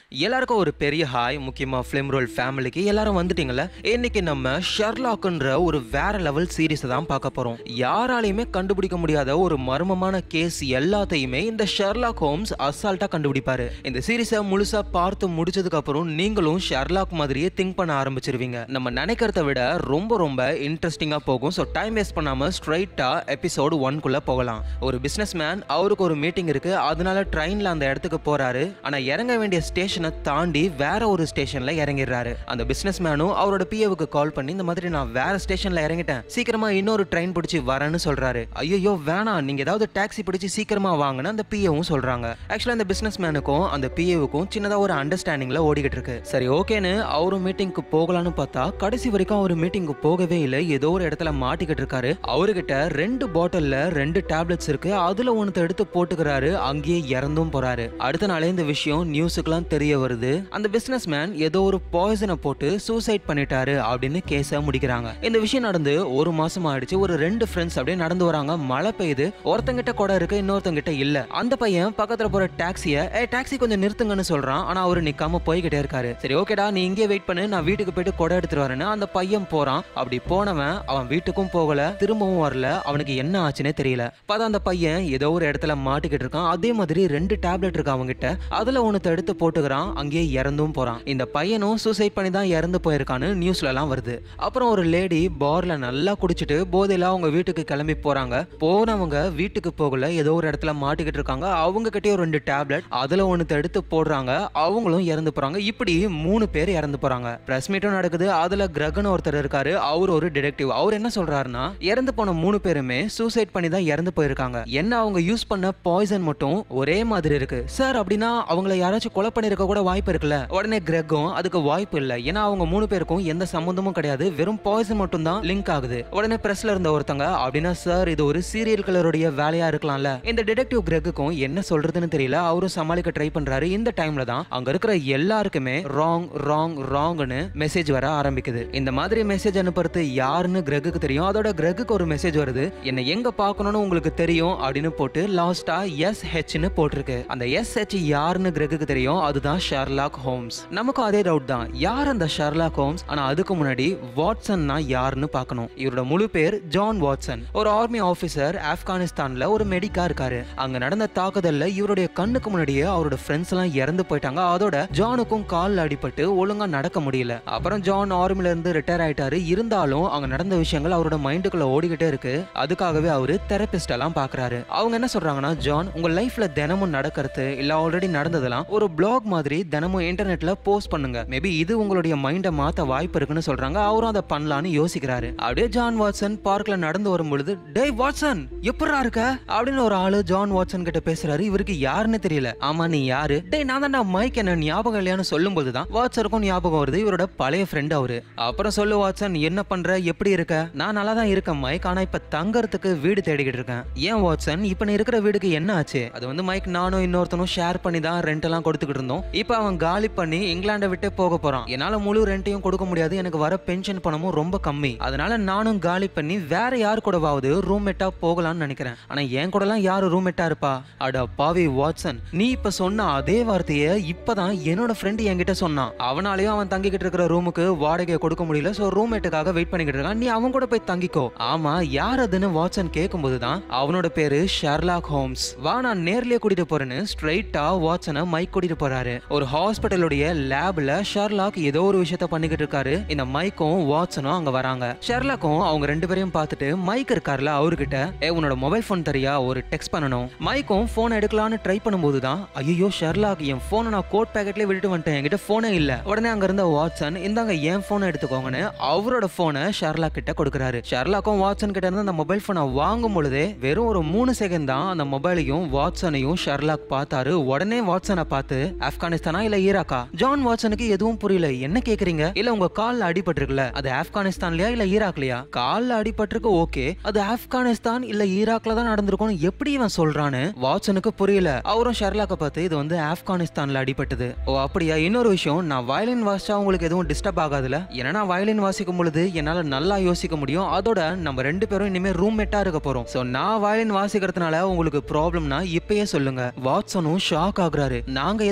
எல்லாருக்கும் ஒரு பெரிய ஹாய் முக்கியமா ஃபிலிம் ரோல் ஃபேமிலிக்கு எல்லாரும் வந்துட்டீங்கல்ல இன்னைக்கு நம்ம ஷெர்லாக்ன்ற ஒரு வேற லெவல் சீரிஸ் தான் பார்க்க போறோம் யாராலையுமே கண்டுபிடிக்க முடியாத ஒரு மர்மமான கேஸ் எல்லாத்தையுமே இந்த ஷெர்லாக் ஹோம்ஸ் அசால்ட்டா கண்டுபிடிப்பாரு இந்த சீரிஸை முழுசா பார்த்து முடிச்சதுக்கு அப்புறம் நீங்களும் ஷெர்லாக் மாதிரியே திங்க் பண்ண ஆரம்பிச்சிருவீங்க நம்ம நினைக்கிறத விட ரொம்ப ரொம்ப இன்ட்ரெஸ்டிங்கா போகும் ஸோ டைம் வேஸ்ட் பண்ணாம ஸ்ட்ரைட்டா எபிசோடு ஒன்குள்ள போகலாம் ஒரு பிசினஸ் மேன் அவருக்கு ஒரு மீட்டிங் இருக்கு அதனால ட்ரெயின்ல அந்த இடத்துக்கு போறாரு ஆனா இறங்க வேண்டிய ஸ்டேஷனை தாண்டி வேற ஒரு ஸ்டேஷன்ல இறங்கிடுறாரு அந்த பிசினஸ் மேனும் அவரோட பிஏவுக்கு கால் பண்ணி இந்த மாதிரி நான் வேற ஸ்டேஷன்ல இறங்கிட்டேன் சீக்கிரமா இன்னொரு ட்ரெயின் பிடிச்சி வரேன்னு சொல்றாரு ஐயோ வேணாம் நீங்க ஏதாவது டாக்ஸி பிடிச்சி சீக்கிரமா வாங்கன்னு அந்த பிஏவும் சொல்றாங்க ஆக்சுவலா அந்த பிசினஸ் மேனுக்கும் அந்த பிஏவுக்கும் சின்னதா ஒரு அண்டர்ஸ்டாண்டிங்ல ஓடிக்கிட்டு இருக்கு சரி ஓகேன்னு அவரும் மீட்டிங்க்கு போகலான்னு பார்த்தா கடைசி வரைக்கும் அவர் மீட்டிங்க்கு போகவே இல்லை ஏதோ ஒரு இடத்துல மாட்டிக்கிட்டு இருக்காரு அவர்கிட்ட ரெண்டு பாட்டில்ல ரெண்டு டேப்லெட்ஸ் இருக்கு அதுல ஒன்று எடுத்து போட்டுக்கிறாரு அங்கேயே இறந்தும் போறாரு அடுத்த நாளே இந்த விஷயம் நியூஸுக்கெல்லாம் தெரிய வருது அந்த பிசினஸ் மேன் ஏதோ ஒரு பாய்சனை போட்டு சூசைட் பண்ணிட்டாரு அப்படின்னு கேஸ முடிக்கிறாங்க இந்த விஷயம் நடந்து ஒரு மாசம் ஆயிடுச்சு ஒரு ரெண்டு ஃப்ரெண்ட்ஸ் அப்படியே நடந்து வராங்க மழை பெய்யுது ஒருத்தங்கிட்ட கொடை இருக்கு இன்னொருத்தங்கிட்ட இல்ல அந்த பையன் பக்கத்துல போற டாக்ஸிய ஏ டாக்ஸி கொஞ்சம் நிறுத்துங்கன்னு சொல்றான் ஆனா அவரு நிக்காம போய்கிட்டே இருக்காரு சரி ஓகேடா நீ இங்கே வெயிட் பண்ணு நான் வீட்டுக்கு போயிட்டு கொடை எடுத்துட்டு வரேன்னு அந்த பையன் போறான் அப்படி போனவன் அவன் வீட்டுக்கும் போகல திரும்பவும் வரல அவனுக்கு என்ன ஆச்சுன்னே தெரியல பார்த்தா அந்த பையன் ஏதோ ஒரு இடத்துல மாட்டிக்கிட்டு இருக்கான் அதே மாதிரி ரெண்டு டேப்லெட் இருக்கு அவங்கிட்ட அதுல ஒன்னு எடுத்து போட்டுக்கிறான் அங்கேயே இறந்தும் போறான் இந்த பையனும் சூசைட் பண்ணி தான் இறந்து போயிருக்கான்னு நியூஸ்ல எல்லாம் வருது அப்புறம் ஒரு லேடி பார்ல நல்லா குடிச்சிட்டு போதையில அவங்க வீட்டுக்கு கிளம்பி போறாங்க போனவங்க வீட்டுக்கு போகல ஏதோ ஒரு இடத்துல மாட்டிக்கிட்டு இருக்காங்க அவங்க கிட்டே ஒரு ரெண்டு டேப்லெட் அதுல ஒன்னு எடுத்து போடுறாங்க அவங்களும் இறந்து போறாங்க இப்படி மூணு பேர் இறந்து போறாங்க பிரஸ் மீட்டும் நடக்குது அதுல கிரகன் ஒருத்தர் இருக்காரு அவர் ஒரு டிடெக்டிவ் அவர் என்ன சொல்றாருன்னா இறந்து போன மூணு பேருமே சூசைட் பண்ணி தான் இறந்து போயிருக்காங்க என்ன அவங்க யூஸ் பண்ண பாய்சன் மட்டும் ஒரே மாதிரி இருக்கு சார் அப்படின்னா அவங்கள யாராச்சும் கொலை பண்ணிருக்க கூட வாய்ப்பு இருக்குல்ல உடனே கிரெக்கும் அதுக்கு வாய்ப்பு இல்ல ஏன்னா அவங்க மூணு பேருக்கும் எந்த சம்பந்தமும் கிடையாது வெறும் பாய்சன் மட்டும் தான் லிங்க் ஆகுது உடனே பிரஸ்ல இருந்த ஒருத்தங்க அப்படின்னா சார் இது ஒரு சீரியல் கிளருடைய வேலையா இருக்கலாம்ல இந்த டிடெக்டிவ் கிரெக்குக்கும் என்ன சொல்றதுன்னு தெரியல அவரும் சமாளிக்க ட்ரை பண்றாரு இந்த டைம்ல தான் அங்க இருக்கிற எல்லாருக்குமே ராங் ராங் ராங்னு மெசேஜ் வர ஆரம்பிக்குது இந்த மாதிரி மெசேஜ் அனுப்புறது யாருன்னு கிரெக்குக்கு தெரியும் அதோட கிரெக்குக்கு ஒரு மெசேஜ் வருது என்ன எங்க பார்க்கணும்னு உங்களுக்கு தெரியும் அப்படின்னு போட்டு லாஸ்டா எஸ் ஹெச்னு போட்டிருக்கு அந்த எஸ் ஹெச் யாருன்னு கிரெக்குக்கு தெரியும் அதுதான் ஷெர்லாக் ஹோம்ஸ் நமக்கும் அதே டவுட் தான் யார் அந்த ஷெர்லாக் ஹோம்ஸ் ஆனா அதுக்கு முன்னாடி வாட்சன்னா யாருன்னு பார்க்கணும் இவரோட முழு பேர் ஜான் வாட்சன் ஒரு ஆர்மி ஆபீசர் ஆப்கானிஸ்தான்ல ஒரு மெடிக்கா இருக்காரு அங்க நடந்த தாக்குதல்ல இவருடைய கண்ணுக்கு முன்னாடியே அவரோட ஃப்ரெண்ட்ஸ் எல்லாம் இறந்து போயிட்டாங்க அதோட ஜானுக்கும் கால் அடிபட்டு ஒழுங்கா நடக்க முடியல அப்புறம் ஜான் ஆர்மில இருந்து ரிட்டையர் ஆயிட்டாரு இருந்தாலும் அங்க நடந்த விஷயங்கள் அவரோட மைண்டுக்குள்ள ஓடிக்கிட்டே இருக்கு அதுக்காகவே அவரு தெரபிஸ்ட் எல்லாம் பாக்குறாரு அவங்க என்ன சொல்றாங்கன்னா ஜான் உங்க லைஃப்ல தினமும் நடக்கிறது இல்ல ஆல்ரெடி நடந்ததெல்லாம் ஒரு பிளாக் மாதிரி தினமும் இன்டர்நெட்ல போஸ்ட் பண்ணுங்க மேபி இது உங்களுடைய மைண்டை மாத்த வாய்ப்பு இருக்குன்னு சொல்றாங்க அவரும் அதை பண்ணலான்னு யோசிக்கிறாரு அப்படியே ஜான் வாட்சன் பார்க்ல நடந்து வரும் பொழுது டேய் வாட்சன் எப்படா இருக்க அப்படின்னு ஒரு ஆளு ஜான் வாட்சன் கிட்ட பேசுறாரு இவருக்கு யாருன்னு தெரியல ஆமா நீ யாரு டேய் நான் தான்டா மைக் என்ன ஞாபகம் இல்லையான்னு சொல்லும் போதுதான் வாட்சருக்கும் ஞாபகம் வருது இவரோட பழைய ஃப்ரெண்ட் அவரு அப்புறம் சொல்லு வாட்சன் என்ன பண்ற எப்படி இருக்க நான் நல்லா தான் இருக்கேன் மைக் ஆனா இப்ப தங்கறதுக்கு வீடு தேடிக்கிட்டு இருக்கேன் ஏன் வாட்சன் இப்ப நீ இருக்கிற வீடுக்கு என்ன ஆச்சு அது வந்து மைக் நானும் இன்னொருத்தனும் ஷேர் பண்ணி தான் ரெண்ட் எல்லாம் கொடுத்துக்கிட்டு இருந்தோம் இப்ப அவன் காலி பண்ணி இங்கிலாண்டை விட்டு போக போறான் என்னால முழு ரெண்ட்டையும் கொடுக்க முடியாது எனக்கு வர பென்ஷன் பணமும் ரொம்ப கம்மி அதனால நானும் காலி பண்ணி வேற யார் கூடவாவது ரூம்மேட்டா போகலாம்னு நினைக்கிறேன் ஆனா என் கூடலாம் யாரு ரூம்மேட்டா இருப்பா அட பாவி வாட்சன் நீ இப்ப சொன்ன அதே வார்த்தையை இப்பதான் என்னோட ஃப்ரெண்ட் என்கிட்ட சொன்னான் அவனாலையும் அவன் தங்கிக்கிட்டு இருக்கிற ரூமுக்கு வாடகை கொடுக்க முடியல சோ ரூம்மேட்டுக்காக வெயிட் பண்ணிக்கிட்டு இருக்கான் நீ அவன் கூட போய் தங்கிக்கோ ஆமா யார் அதுன்னு வாட்சன் கேட்கும்போது தான் அவனோட பேரு ஷெர்லாக் ஹோம்ஸ் வா நான் நேர்லயே கூட்டிட்டு போறேன்னு ஸ்ட்ரைட்டா வாட்சனை மைக் கூட்டிட்டு போறாரு ஒரு ஹாஸ்பிட்டலுடைய லேப்ல ஷெர்லாக் ஏதோ ஒரு விஷயத்த பண்ணிக்கிட்டு இருக்காரு இந்த மைக்கும் வாட்சனும் அங்க வராங்க ஷெர்லாக்கும் அவங்க ரெண்டு பேரையும் பார்த்துட்டு மைக் இருக்கார்ல அவர்கிட்ட ஏ உன்னோட மொபைல் ஃபோன் தரியா ஒரு டெக்ஸ்ட் பண்ணணும் மைக்கும் போன் எடுக்கலாம்னு ட்ரை பண்ணும்போது தான் ஐயோ ஷெர்லாக் என் போனை நான் கோட் பேக்கெட்ல விட்டுட்டு வந்துட்டேன் என்கிட்ட போனே இல்ல உடனே அங்க இருந்த வாட்சன் இந்தாங்க என் போனை எடுத்துக்கோங்கன்னு அவரோட போனை ஷெர்லாக் கிட்ட கொடுக்குறாரு ஷெர்லாக்கும் வாட்சன் கிட்ட இருந்து அந்த மொபைல் போனை வாங்கும் பொழுதே வெறும் ஒரு மூணு செகண்ட் தான் அந்த மொபைலையும் வாட்சனையும் ஷெர்லாக் பார்த்தாரு உடனே வாட்சனை பார்த்து ஆப்கானிஸ்தானா இல்ல ஈராக்கா ஜான் வாட்சனுக்கு எதுவும் புரியல என்ன கேக்குறீங்க இல்ல உங்க கால்ல அடிபட்டிருக்குல்ல அது ஆப்கானிஸ்தான்லயா இல்ல ஈராக்லயா கால்ல அடிபட்டிருக்கு ஓகே அது ஆப்கானிஸ்தான் இல்ல ஈராக்ல தான் நடந்திருக்கும்னு எப்படி இவன் சொல்றான்னு வாட்சனுக்கு புரியல அவரும் ஷெர்லாக்க பார்த்து இது வந்து ஆப்கானிஸ்தான்ல அடிபட்டது ஓ அப்படியா இன்னொரு விஷயம் நான் வயலின் வாசிச்சா உங்களுக்கு எதுவும் டிஸ்டர்ப் ஆகாதுல ஏன்னா நான் வயலின் வாசிக்கும் பொழுது என்னால நல்லா யோசிக்க முடியும் அதோட நம்ம ரெண்டு பேரும் இனிமே ரூம்மேட்டா இருக்க போறோம் சோ நான் வயலின் வாசிக்கிறதுனால உங்களுக்கு ப்ராப்ளம்னா இப்பயே சொல்லுங்க வாட்சனும் ஷாக் ஆகுறாரு நாங்க எதுவும் பேச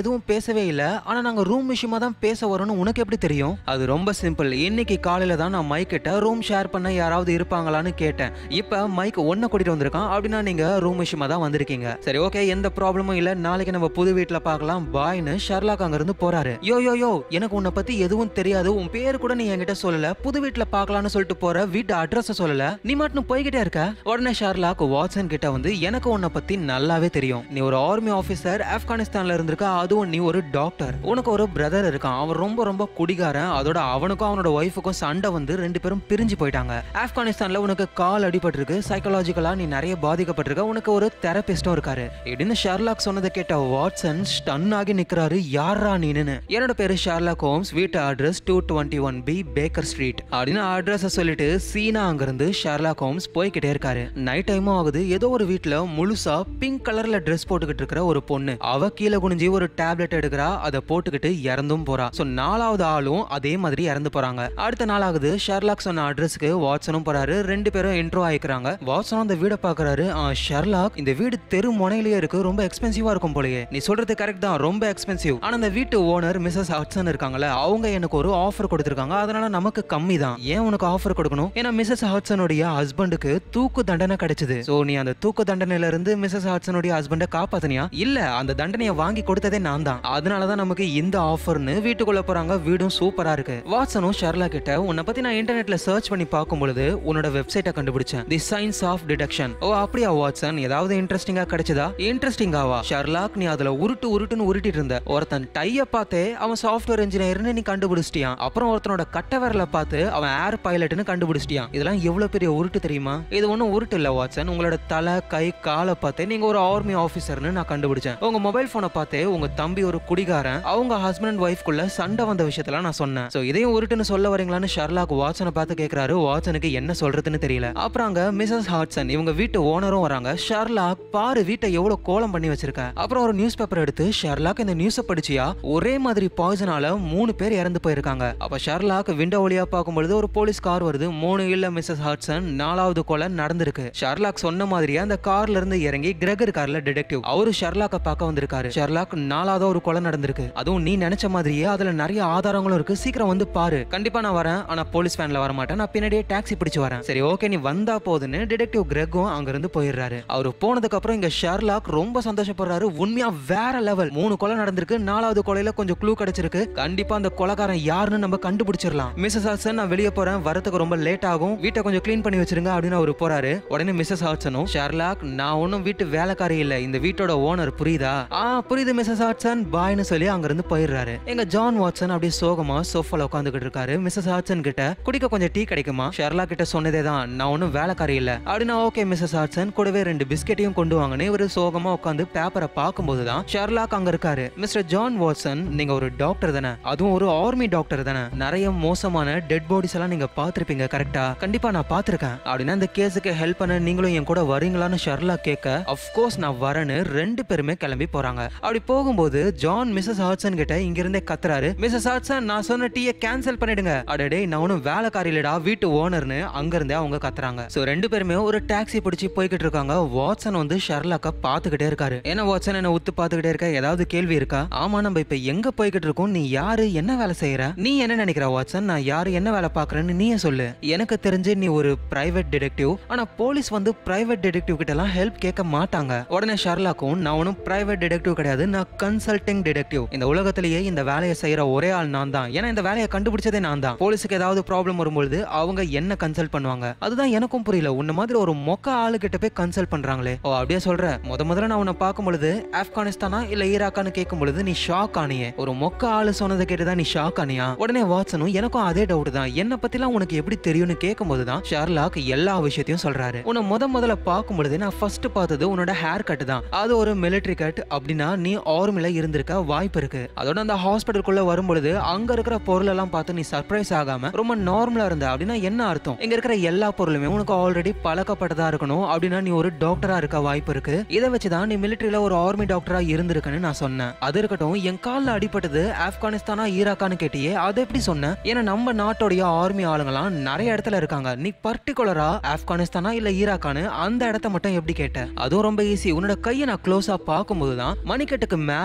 பேசவே இல்ல ஆனா நாங்க ரூம் விஷயமா தான் பேச வரோம்னு உனக்கு எப்படி தெரியும் அது ரொம்ப சிம்பிள் இன்னைக்கு காலையில தான் நான் மைக் கிட்ட ரூம் ஷேர் பண்ண யாராவது இருப்பாங்களான்னு கேட்டேன் இப்ப மைக் ஒன்ன கூட்டிட்டு வந்திருக்கான் அப்படின்னா நீங்க ரூம் விஷயமா தான் வந்திருக்கீங்க சரி ஓகே எந்த ப்ராப்ளமும் இல்ல நாளைக்கு நம்ம புது வீட்ல பார்க்கலாம் பாய்னு ஷர்லாக் அங்க இருந்து போறாரு யோ யோ யோ எனக்கு உன்னை பத்தி எதுவும் தெரியாது உன் பேர் கூட நீ என்கிட்ட சொல்லல புது வீட்ல பார்க்கலாம்னு சொல்லிட்டு போற வீட்டு அட்ரஸ் சொல்லல நீ மட்டும் போய்கிட்டே இருக்க உடனே ஷர்லாக் வாட்சன் கிட்ட வந்து எனக்கு உன்னை பத்தி நல்லாவே தெரியும் நீ ஒரு ஆர்மி ஆபீசர் ஆப்கானிஸ்தான்ல இருந்திருக்க அதுவும் நீ ஒரு டாக்டர் உனக்கு ஒரு பிரதர் இருக்கான் அவன் ரொம்ப ரொம்ப குடிகாரன் அதோட அவனுக்கும் அவனோட ஒய்ஃபுக்கும் சண்டை வந்து ரெண்டு பேரும் பிரிஞ்சு போயிட்டாங்க ஆப்கானிஸ்தான்ல உனக்கு கால் அடிபட்டிருக்கு சைக்காலஜிக்கலா நீ நிறைய பாதிக்கப்பட்டிருக்க உனக்கு ஒரு தெரபிஸ்டும் இருக்காரு இப்படின்னு ஷர்லாக் சொன்னதை கேட்ட வாட்சன் ஸ்டன் ஆகி நிக்கிறாரு யாரா நீனு என்னோட பேரு ஷர்லாக் ஹோம்ஸ் வீட்டு address two twenty one B Baker Street அப்படின்னு அட்ரஸ் சொல்லிட்டு சீனா அங்கிருந்து ஷர்லாக் ஹோம்ஸ் போய்கிட்டே இருக்காரு நைட் டைமும் ஆகுது ஏதோ ஒரு வீட்ல முழுசா பிங்க் கலர்ல ட்ரெஸ் போட்டுக்கிட்டு இருக்கிற ஒரு பொண்ணு அவ கீழே குனிஞ்சி ஒரு டேப்லெட் எடுக்கிறா அதை போட்டுக்கிட்டு இறந்தும் போறா சோ நாலாவது ஆளும் அதே மாதிரி இறந்து போறாங்க அடுத்த நாள் ஆகுது ஷெர்லாக் சொன்ன அட்ரஸ்க்கு வாட்சனும் போறாரு ரெண்டு பேரும் இன்ட்ரோ ஆயிக்கிறாங்க வாட்சனும் அந்த வீடை பாக்குறாரு "ஆ, ஷெர்லாக் இந்த வீடு தெரு முனையிலேயே இருக்கு ரொம்ப எக்ஸ்பென்சிவா இருக்கும் போலயே நீ சொல்றது கரெக்ட் தான் ரொம்ப எக்ஸ்பென்சிவ் ஆனா அந்த வீட்டு ஓனர் மிஸ்ஸஸ் ஹட்சன் இருக்காங்கல்ல அவங்க எனக்கு ஒரு ஆஃபர் கொடுத்திருக்காங்க அதனால நமக்கு கம்மி தான் ஏன் உனக்கு ஆஃபர் கொடுக்கணும் ஏன்னா மிஸ்ஸஸ் ஹட்சனுடைய ஹஸ்பண்டுக்கு தூக்கு தண்டனை கிடைச்சது சோ நீ அந்த தூக்கு தண்டனையில இருந்து மிஸ்ஸஸ் ஹட்சனுடைய ஹஸ்பண்டை காப்பாத்தினியா இல்ல அந்த தண்டனையை வாங்கி கொடுத்ததே நான் தான் அதனாலதான் நமக்கு இந்த ஆஃபர்னு வீட்டுக்குள்ள போறாங்க வீடும் சூப்பரா இருக்கு வாட்சனும் ஷர்லா கிட்ட உன்னை பத்தி நான் இன்டர்நெட்ல சர்ச் பண்ணி பார்க்கும் பொழுது உன்னோட வெப்சைட்டை கண்டுபிடிச்சேன் தி சயின்ஸ் ஆஃப் டிடக்ஷன் ஓ அப்படியா வாட்சன் ஏதாவது இன்ட்ரெஸ்டிங்கா கிடைச்சதா இன்ட்ரெஸ்டிங்காவா ஷர்லாக் நீ அதுல உருட்டு உருட்டுன்னு உருட்டிட்டு இருந்த ஒருத்தன் டைய பார்த்தே அவன் சாஃப்ட்வேர் இன்ஜினியர்னு நீ கண்டுபிடிச்சிட்டியான் அப்புறம் ஒருத்தனோட கட்ட விரல பார்த்து அவன் ஏர் பைலட்னு கண்டுபிடிச்சிட்டியான் இதெல்லாம் எவ்வளவு பெரிய உருட்டு தெரியுமா இது ஒன்றும் உருட்டு இல்ல வாட்சன் உங்களோட தலை கை காலை பார்த்தே நீங்க ஒரு ஆர்மி ஆஃபீஸர்னு நான் கண்டுபிடிச்சேன் உங்க மொபைல் போனை பார்த்தே உங்க தம்பி ஒரு குடிகாரன் அவங்க ஹஸ்பண்ட் அண்ட் ஒய்ஃப்குள்ள சண்டை வந்த விஷயத்தெல்லாம் நான் சொன்னேன் சோ இதையும் உருட்டுன்னு சொல்ல வரீங்களான்னு ஷர்லாக் வாட்சனை பார்த்து கேக்குறாரு வாட்சனுக்கு என்ன சொல்றதுன்னு தெரியல அப்புறம் அங்க மிஸ்ஸஸ் ஹாட்சன் இவங்க வீட்டு ஓனரும் வராங்க ஷர்லாக் பாரு வீட்டை எவ்வளவு கோலம் பண்ணி வச்சிருக்க அப்புறம் ஒரு நியூஸ் பேப்பர் எடுத்து ஷர்லாக் இந்த நியூஸ படிச்சியா ஒரே மாதிரி பாய்சனால மூணு பேர் இறந்து போயிருக்காங்க அப்ப ஷர்லாக் விண்டோ வழியா பார்க்கும்பொழுது ஒரு போலீஸ் கார் வருது மூணு இல்ல மிஸ்ஸஸ் ஹாட்சன் நாலாவது கொலை நடந்திருக்கு ஷர்லாக் சொன்ன மாதிரியே அந்த கார்ல இருந்து இறங்கி கிரெகர் கார்ல டிடெக்டிவ் அவரு ஷர்லாக்க பார்க்க வந்திருக்காரு ஷர்லாக் நாலாவது ஒரு கொலை நடந்திருக்கு அதுவும் நீ நினைச்ச மாதிரியே அதுல நிறைய ஆதாரங்களும் இருக்கு சீக்கிரம் வந்து பாரு கண்டிப்பா நான் வரேன் ஆனா போலீஸ் வேன்ல வர மாட்டேன் நான் பின்னாடியே டாக்ஸி பிடிச்சு வரேன் சரி ஓகே நீ வந்தா போதுன்னு டிடெக்டிவ் கிரெக்கும் அங்க இருந்து போயிடுறாரு அவரு போனதுக்கு அப்புறம் இங்க ஷர்லாக் ரொம்ப சந்தோஷப்படுறாரு உண்மையா வேற லெவல் மூணு கொலை நடந்திருக்கு நாலாவது கொலையில கொஞ்சம் க்ளூ கிடைச்சிருக்கு கண்டிப்பா அந்த கொலைகாரன் யாருன்னு நம்ம கண்டுபிடிச்சிடலாம் மிஸ்ஸஸ் ஹாட்சன் நான் வெளியே போறேன் வரதுக்கு ரொம்ப லேட் ஆகும் வீட்டை கொஞ்சம் க்ளீன் பண்ணி வச்சிருங்க அப்படின்னு அவர் போறாரு உடனே மிஸ்ஸஸ் ஹாட்சனும் ஷெர்லாக் நான் ஒன்றும் வீட்டு வேலைக்காரி இல்ல இந்த வீட்டோட ஓனர் புரியுதா ஆ புரியுது மிஸ்ஸஸ் ஹாட்சன் பாய்னு சொல்லி அங்க இருந்து போயிடுறாரு எங்க ஜான் வாட்சன் அப்படியே சோகமா சோஃபால உட்காந்துக்கிட்டு இருக்காரு மிஸ்ஸஸ் ஹாட்சன் கிட்ட குடிக்க கொஞ்சம் டீ கிடைக்குமா ஷெர்லாக் கிட்ட சொன்னதே தான் நான் ஒன்றும் வேலைக்காரி இல்ல அப்படின்னா ஓகே மிஸ்ஸஸ் ஹாட்சன் கூடவே ரெண்டு பிஸ்கெட்டையும் கொண்டு வாங்கன்னு இவர் சோகமா உட்காந்து பேப்பரை பார்க்கும்போது தான் ஷெர்லாக் அங்க இருக்காரு மிஸ்டர் ஜான் வாட்சன் நீங்க ஒரு டாக்டர் தானே அதுவும் ஒரு ஆர்மி டாக்டர் தானே நிறைய மோசமான டெட் பாடிஸ் எல்லாம் நீங்க பார்த்திருப்பீங்க கரெக்டா கண்டிப்பா நான் பார்த்திருக்கேன் அப்படின்னா இந்த கேஸுக்கு ஹெல்ப் பண்ண நீங்களும் என் கூட வரீங்களான்னு ஷர்லா கேட்க அஃப்கோர்ஸ் நான் வரேன்னு ரெண்டு பேருமே கிளம்பி போறாங்க அப்படி போகும்போது ஜான் மிஸ்ஸஸ் ஹாட்சன் கிட்ட இங்க இருந்தே கத்துறாரு மிஸ்ஸஸ் ஹாட்சன் நான் சொன்ன டீயை கேன்சல் பண்ணிடுங்க அடடே நான் ஒன்றும் வேலைக்காரி இல்லடா வீட்டு ஓனர்னு அங்க இருந்தே அவங்க கத்துறாங்க சோ ரெண்டு பேருமே ஒரு டாக்ஸி பிடிச்சி போய்கிட்டு இருக்காங்க வாட்சன் வந்து ஷர்லாக்க பாத்துக்கிட்டே இருக்காரு ஏன்னா வாட்சன் என்ன உத்து பாத்துக்கிட்டே இருக்க ஏதாவது கேள்வி இருக்கா ஆமா நம்ம இப்ப எங்க போய்கிட்டு இருக்கோம் நீ யாரு என்ன வேலை செய்யற நீ என்ன நினைக்கிற வாட்சன் நான் யாரு என்ன வேலை பாக்குறேன்னு நீயே சொல்லு எனக்கு தெரிஞ்சு நீ ஒரு பிரைவேட் டிடெக்டிவ் ஆனா போலீஸ் வந்து பிரைவேட் டிடெக்டிவ் கிட்ட எல்லாம் ஹெல்ப் கேட்க மாட்டாங்க உடனே ஷர்லாக்கும் நான் ஒன்றும் பிரைவேட் டிடெக்டிவ் கிடையாது நான் கன்சல்டிங் டிடெக்டிவ் இந்த உலகத்திலேயே இந்த வேலையை செய்யற ஒரே ஆள் நான் தான் ஏன்னா இந்த வேலையை கண்டுபிடிச்சதே நான் தான் போலீஸுக்கு ஏதாவது ப்ராப்ளம் வரும்பொழுது அவங்க என்ன கன்சல்ட் பண்ணுவாங்க அதுதான் எனக்கும் புரியல உன்ன மாதிரி ஒரு மொக்க ஆளு கிட்ட போய் கன்சல்ட் பண்றாங்களே ஓ அப்படியே சொல்ற முத முதல்ல நான் உன்னை பார்க்கும் பொழுது ஆப்கானிஸ்தானா இல்ல ஈராக்கான்னு கேட்கும் பொழுது நீ ஷாக் ஆனியே ஒரு மொக்க ஆளு சொன்னதை கேட்டுதான் நீ ஷாக் ஆனியா உடனே வாட்சனும் எனக்கும் அதே டவுட் தான் என்ன பத்திலாம் உனக்கு எப்படி தெரியும்னு கேட்கும் போதுதான் ஷார்லாக் எல்லா விஷயத்தையும் சொல்றாரு உன்னை முத முதல்ல பார்க்கும் பொழுது நான் ஃபர்ஸ்ட் பார்த்தது உன்னோட ஹேர் கட் தான் அது ஒரு மிலிட்டரி கட் அப்படின்னா நீ ஆர்மில இருந்திருக்க வாய்ப்பு இருக்கு அதோட அந்த ஹாஸ்பிட்டலுக்குள்ள வரும்பொழுது அங்க இருக்கிற பொருள் எல்லாம் பார்த்து நீ சர்ப்ரைஸ் ஆகாம ரொம்ப நார்மலா இருந்த அப்படின்னா என்ன அர்த்தம் இங்க இருக்கிற எல்லா பொருளுமே உனக்கு ஆல்ரெடி பழக்கப்பட்டதா இருக்கணும் அப்படின்னா நீ ஒரு டாக்டரா இருக்க வாய்ப்பு இருக்கு இதை வச்சுதான் நீ மிலிட்டரியில ஒரு ஆர்மி டாக்டரா இருந்திருக்குன்னு நான் சொன்னேன் அது இருக்கட்டும் என் கால்ல அடிபட்டது ஆப்கானிஸ்தானா ஈராக்கான்னு கேட்டியே அது எப்படி சொன்னேன் ஏன்னா நம்ம நாட்டோடைய ஆர்மி ஆளுங்கலாம் நிறைய இடத்துல இருக்காங்க நீ பர்டிகுலரா ஆப்கானிஸ்தானா இல்ல ஈராக்கான்னு அந்த இடத்த மட்டும் எப்படி கேட்ட அதுவும் ரொம்ப ஈஸி உன்னோட கையை நான் க்ளோஸா பார்க்கும்போது தான் மணிக்கட்டுக்கு மேல ஒயிட்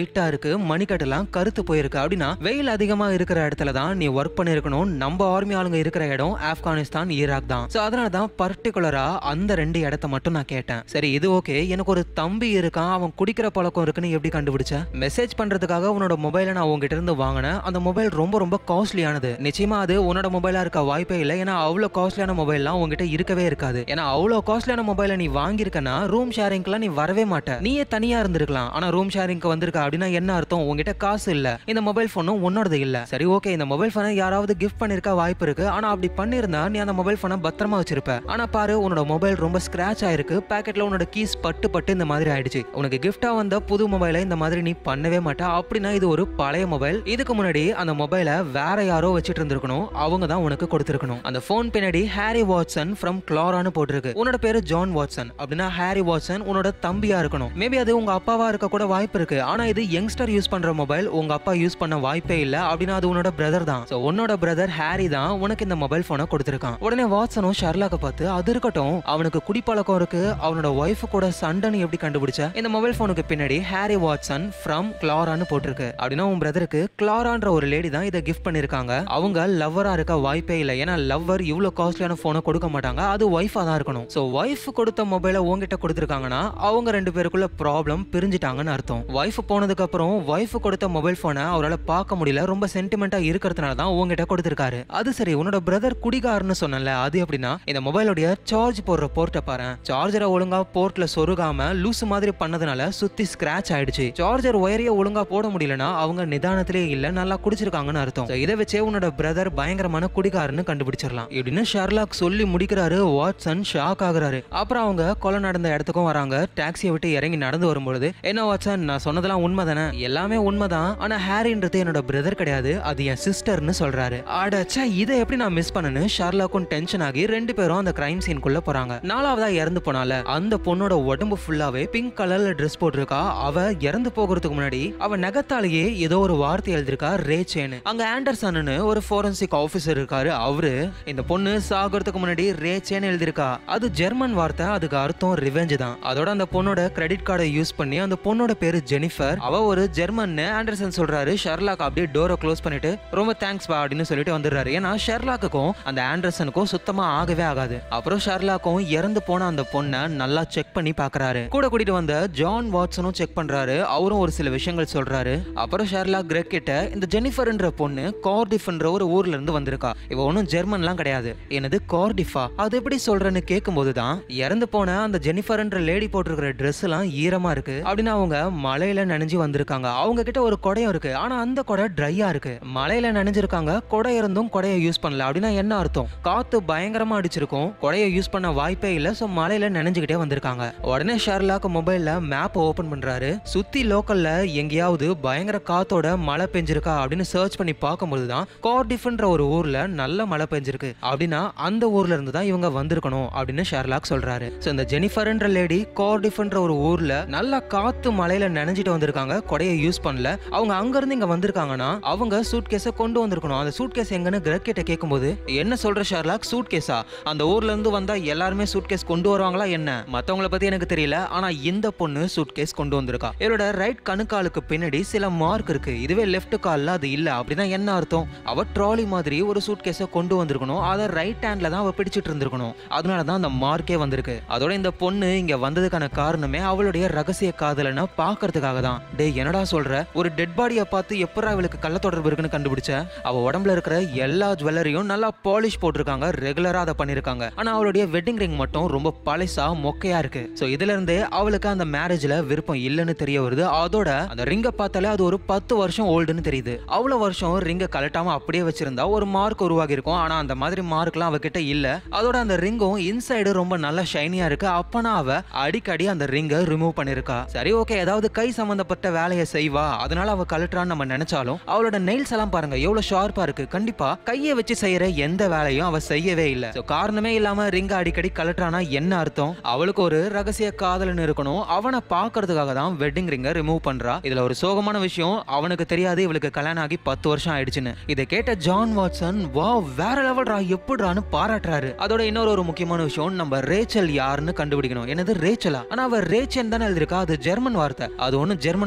ஒயிட்டா இருக்கு மணிக்கட்டெல்லாம் கருத்து போயிருக்கு அப்படின்னா வெயில் அதிகமா இருக்கிற இடத்துல தான் நீ ஒர்க் பண்ணிருக்கணும் நம்ம ஆர்மி ஆளுங்க இருக்கிற இடம் ஆப்கானிஸ்தான் ஈராக் தான் சோ அதனால தான் பர்டிகுலரா அந்த ரெண்டு இடத்த மட்டும் நான் கேட்டேன் சரி இது ஓகே எனக்கு ஒரு தம்பி இருக்கான் அவன் குடிக்கிற பழக்கம் இருக்குன்னு எப்படி கண்டுபிடிச்ச மெசேஜ் பண்றதுக்காக உன்னோட மொபைலை நான் உங்ககிட்ட இருந்து வாங்கினேன் அந்த மொபைல் ரொம்ப ரொம்ப காஸ்ட்லியானது நிச்சயமா அது உன்னோட மொபைலா இருக்க வாய்ப்பே இல்லை ஏன்னா அவ்வளோ காஸ்ட்லியான மொபைல்லாம் உங்ககிட்ட இருக்கவே இருக்காது ஏன்னா அவ்வளோ காஸ்ட்லியான மொபைலை நீ வாங்கியிருக்கனா ரூம் ஷேரிங்க்குலாம் நீ வரவே மாட்ட நீயே தனியா இருந்திருக்கலாம் ஆனா ரூம் ஷேரிங்க்கு வந்திருக்க அப்படின்னா என்ன அர்த்தம் உங்ககிட்ட காசு இல்ல இந்த மொபைல் போனும் உன்னோடது இல்ல சரி ஓகே இந்த மொபைல் போனை யாராவது கிஃப்ட் பண்ணிருக்க வாய்ப்பு இருக்கு ஆனா அப்படி பண்ணிருந்தா நீ அந்த மொபைல் போனை பத்திரமா வச்சிருப்ப ஆனா பாரு உன்னோட மொபைல் ரொம்ப ஸ்கிராச் ஆயிருக்கு பாக்கெட்ல உன்னோட கீஸ் பட்டு பட்டு இந்த மாதிரி ஆயிடுச்சு உனக்கு கிஃப்டா வந்த புது மொபைலை இந்த மாதிரி நீ பண்ணவே மாட்ட அப்படின்னா இது ஒரு பழைய மொபைல் இதுக்கு முன்னாடி அந்த மொபைலை வேற யாரோ வச்சிட்டு இருந்திருக்கணும் அவங்க தான் உனக்கு கொடுத்திருக்கணும் அந்த போன் பின்னாடி ஹாரி வாட்சன் ஃப்ரம் கிளாரான்னு போட்டிருக்கு உன்னோட பேரு ஜான் வாட்சன் அப்படின்னா ஹாரி வாட்சன் உன்னோட தம்பியா இருக்கணும் மேபி அது உங்க அப்பாவா இருக்க கூட வாய்ப்பு இருக்கு ஆனா இது யங்ஸ்டர் யூஸ் பண்ற மொபைல் உங்க அப்பா யூஸ் பண்ண வாய்ப்பே இல்ல அப்படின்னா அது உன்னோட பிரதர் தான் சோ உன்னோட பிரதர் ஹாரி தான் உனக்கு இந்த மொபைல் போனை கொடுத்திருக்கான் உடனே வாட்சனும் ஷர்லாக்க பார்த்து அது இருக்கட்டும் அவனுக்கு குடிப்பழக்கம் இருக்கு அவனோட ஒய்ஃப் கூட சண்டைன்னு எப்படி கண்டுபிடிச்ச இந்த மொபைல் போனுக்கு பின்னாடி ஹாரி வாட்சன் ஃப்ரம் கிளாரான்னு போட்டிருக்கு அப்படின்னா உன் பிரதருக்கு கிளாரான்ற ஒரு லேடி தான் இதை கிஃப்ட் பண்ணிருக்காங்க அவங்க லவ்வரா இருக்க வாய்ப்பே இல்லை ஏன்னா லவ்வர் இவ்வளவு காஸ்ட்லியான போனை கொடுக்க மாட்டாங்க அது ஒய்ஃபா தான் இருக்கணும் சோ ஒய்ஃப் கொடுத்த மொபைலை உங்ககிட்ட கொடுத்துருக்காங்கன்னா அவங்க ரெண்டு பேருக்குள்ள ப்ராப்ளம் பிரிஞ்சுட்டாங்கன்னு அர்த்தம் ஒய்ஃப் போனதுக்கு அப்புறம் ஒய்ஃப் கொடுத்த மொபைல் போனை அவரால் பார்க்க முடியல ரொம்ப சென்டிமெண்டா இருக்கிறதுனால தான் உங்ககிட்ட கொடுத்துருக்காரு அது சரி உன்னோட பிரதர் குடிகாரன்னு சொன்னல அது எப்படின்னா இந்த மொபைலோடைய சார்ஜ் போடுற போர்ட்டை பாரு சார்ஜரை ஒழுங்கா போர்ட்ல சொருகாம லூசு மாதிரி பண்ணதுனால சுத்தி ஸ்கிராச் ஆயிடுச்சு சார்ஜர் ஒயரையே ஒழுங்கா போட முடியலனா அவங்க நிதானத்திலே இல்ல நல்லா குடிச்சிருக்காங்கன்னு அர்த்தம் So, இதை வச்சே உன்னோட பிரதர் பயங்கரமான குடிகாரன்னு கண்டுபிடிச்சிடலாம் இப்படின்னு ஷர்லாக் சொல்லி முடிக்கிறாரு வாட்சன் ஷாக் ஆகுறாரு அப்புறம் அவங்க கொலை நடந்த இடத்துக்கும் வராங்க டாக்ஸியை விட்டு இறங்கி நடந்து வரும்பொழுது என்ன வாட்சன் நான் சொன்னதெல்லாம் உண்மைதானே எல்லாமே உண்மைதான் ஆனா ஹாரின்றது என்னோட பிரதர் கிடையாது அது என் சிஸ்டர்னு சொல்றாரு அடச்சா இதை எப்படி நான் மிஸ் பண்ணனு ஷர்லாக்கும் டென்ஷன் ஆகி ரெண்டு பேரும் அந்த கிரைம் சீனுக்குள்ள போறாங்க நாலாவதா இறந்து போனால அந்த பொண்ணோட உடம்பு ஃபுல்லாவே பிங்க் கலர்ல ட்ரெஸ் போட்டிருக்கா அவ இறந்து போகிறதுக்கு முன்னாடி அவ நகத்தாலேயே ஏதோ ஒரு வார்த்தை எழுதிருக்கா ரேச்சேன்னு அங்க ஆண்டர்சன்னு ஒரு ஃபோரன்சிக் ஆபீசர் இருக்காரு அவரு இந்த பொண்ணு சாகிறதுக்கு முன்னாடி ரேச்சேன்னு எழுதிருக்கா அது ஜெர்மன் வார்த்தை அதுக்கு அர்த்தம் ரிவெஞ்ச் தான் அதோட அந்த பொண்ணோட கிரெடிட் கார்டை யூஸ் பண்ணி அந்த பொண்ணோட பேரு ஜெனிஃபர் அவ ஒரு ஜெர்மன் ஆண்டர்சன் சொல்றாரு ஷெர்லாக் அப்படியே டோரை க்ளோஸ் பண்ணிட்டு ரொம்ப தேங்க்ஸ் பா அப்படின்னு சொல்லிட்டு வந்துடுறாரு ஏன்னா ஷெர்லாக்குக்கும் அந்த ஆண்டர்சனுக்கும் சுத்தமா ஆகவே ஆகாது அப்புறம் ஷெர்லாக்கும் இறந்து போன அந்த பொண்ணை நல்லா செக் பண்ணி பாக்குறாரு கூட கூட்டிட்டு வந்த ஜான் வாட்சனும் செக் பண்றாரு அவரும் ஒரு சில விஷயங்கள் சொல்றாரு அப்புறம் ஷெர்லாக் கிரெக் கிட்ட இந்த ஜெனிஃபர்ன்ற பொண்ணு கார்டிஃப்ன்ற ஒரு ஊர்ல இருந்து வந்திருக்கா இவ ஒன்றும் ஜெர்மன்லாம் கிடையாது எனது கார்டிஃபா அது எப்படி சொல்றேன்னு கேட்கும்போது தான் இறந்து போன அந்த ஜெனிஃபர்ன்ற லேடி போட்டிருக்கிற ட்ரெஸ் எல்லாம் ஈரமா இருக்கு அப்படின்னு அவங்க மலையில நனைஞ்சு வந்திருக்காங்க அவங்க கிட்ட ஒரு குடையும் இருக்கு ஆனா அந்த குடை ட்ரையா இருக்கு மலையில நனைஞ்சிருக்காங்க குடை இருந்தும் குடையை யூஸ் பண்ணல அப்படின்னா என்ன அர்த்தம் காத்து பயங்கரமா அடிச்சிருக்கும் குடையை யூஸ் பண்ண வாய்ப்பே இல்ல சோ மலையில நனைஞ்சுக்கிட்டே வந்திருக்காங்க உடனே ஷெர்லாக் மொபைல்ல மேப் ஓபன் பண்றாரு சுத்தி லோக்கல்ல எங்கேயாவது பயங்கர காத்தோட மழை பெஞ்சிருக்கா அப்படின்னு சர்ச் பண்ணி பார்க்கும்போது தான் கார்டிஃப்ன்ற ஒரு ஊர்ல நல்ல மழை பெஞ்சிருக்கு அப்படின்னா அந்த ஊர்ல இருந்து தான் இவங்க வந்திருக்கணும் அப்படின்னு ஷெர்லாக் சொல்றாரு சோ இந்த ஜெனிஃபர்ன்ற லேடி கார்டிஃப்ன்ற ஒரு ஊர்ல நல்லா காத்து மலையில நனைஞ்சிட்டு வந்திருக்காங்க கொடையை யூஸ் பண்ணல அவங்க அங்க இருந்து இங்க வந்திருக்காங்கன்னா அவங்க சூட் கேஸை கொண்டு வந்திருக்கணும் அந்த சூட் கேஸ் எங்கன்னு கிரக் கிட்ட கேட்கும்போது என்ன சொல்ற ஷெர்லாக் சூட் கேஸா அந்த ஊர்ல இருந்து வந்தா எல்லாருமே சூட் கேஸ் கொண்டு வருவாங்களா என்ன மத்தவங்கள பத்தி எனக்கு தெரியல ஆனா இந்த பொண்ணு சூட் கேஸ் கொண்டு வந்திருக்கா இவரோட ரைட் கணுக்காலுக்கு பின்னாடி சில மார்க் இருக்கு இதுவே லெஃப்ட் கால்ல அது இல்ல அப்படின்னா என்ன அர்த்தம் அவ ட்ராலி மாதிரி ஒரு சூட் கேஸை கொண்டு வந்திருக்கணும் அதை ரைட் ஹேண்ட்ல தான் அவ பிடிச்சிட்டு இருந்திருக்கணும் அதனால தான் அந்த மார்க்கே வந்திருக்கு அதோட இந்த பொண்ணு இங்க வந்ததுக்கான காரணமே அவளுடைய ரகசிய காதலனை பாக்குறதுக்காக தான் டேய் என்னடா சொல்ற ஒரு டெட் பாடியை பார்த்து எப்பரா அவளுக்கு கள்ள தொடர்பு இருக்குன்னு கண்டுபிடிச்ச அவ உடம்புல இருக்கிற எல்லா ஜுவல்லரியும் நல்லா பாலிஷ் போட்டிருக்காங்க ரெகுலரா அதை பண்ணிருக்காங்க ஆனா அவளுடைய வெட்டிங் ரிங் மட்டும் ரொம்ப பழசா மொக்கையா இருக்கு சோ இதுல இருந்தே அவளுக்கு அந்த மேரேஜ்ல விருப்பம் இல்லைன்னு தெரிய வருது அதோட அந்த ரிங்கை பார்த்தாலே அது ஒரு பத்து வருஷம் ஓல்டுன்னு தெரியுது அவ்வளவு வருஷம் ரிங்கை கலட்டாம அப்படியே வச்சிருந்தா ஒரு மார்க் உருவாகி இருக்கும் ஆனா அந்த மாதிரி மார்க்லாம் அவகிட்ட இல்ல அதோட அந்த ரிங்கும் இன்சைடு ரொம்ப நல்ல ஷைனியா இருக்கு அப்பனா அவ அடிக்கடி அந்த ரிங்கை ரிமூவ் பண்ணிருக்கா சரி ஓகே ஏதாவது கை சம்பந்தப்பட்ட வேலையை செய்வா அதனால அவ கலட்டுறான்னு நம்ம நினைச்சாலும் அவளோட நெயில்ஸ் எல்லாம் பாருங்க எவ்வளவு ஷார்ப்பா இருக்கு கண்டிப்பா கையை வச்சு செய்யற எந்த வேலையும் அவ செய்யவே இல்ல So, காரணமே இல்லாம ரிங்க அடிக்கடி கலட்டுறானா என்ன அர்த்தம் அவளுக்கு ஒரு ரகசிய காதலன் இருக்கணும் அவனை பாக்குறதுக்காக தான் வெட்டிங் ரிங்கை ரிமூவ் பண்றா இதுல ஒரு சோகமான விஷயம் அவனுக்கு தெரியாது இவளுக்கு கல்யாணம் ஆகி பத்து வருஷம் ஆயிடுச்சுன்னு இதை கேட்ட ஜான் வாட்சன் வா வேற லெவல்ரா எப்படிறான்னு பாராட்டுறாரு அதோட இன்னொரு ஒரு முக்கியமான விஷயம் நம்ம ரேச்சல் யாருன்னு கண்டுபிடிக்கணும் என்னது ரேச்சலா ஆனா அவ ரேச்சன் தானே எழுதிருக்கா அது ஜெர்மன் வார்த்தை அது ஒன்றும் ஜெர்மன்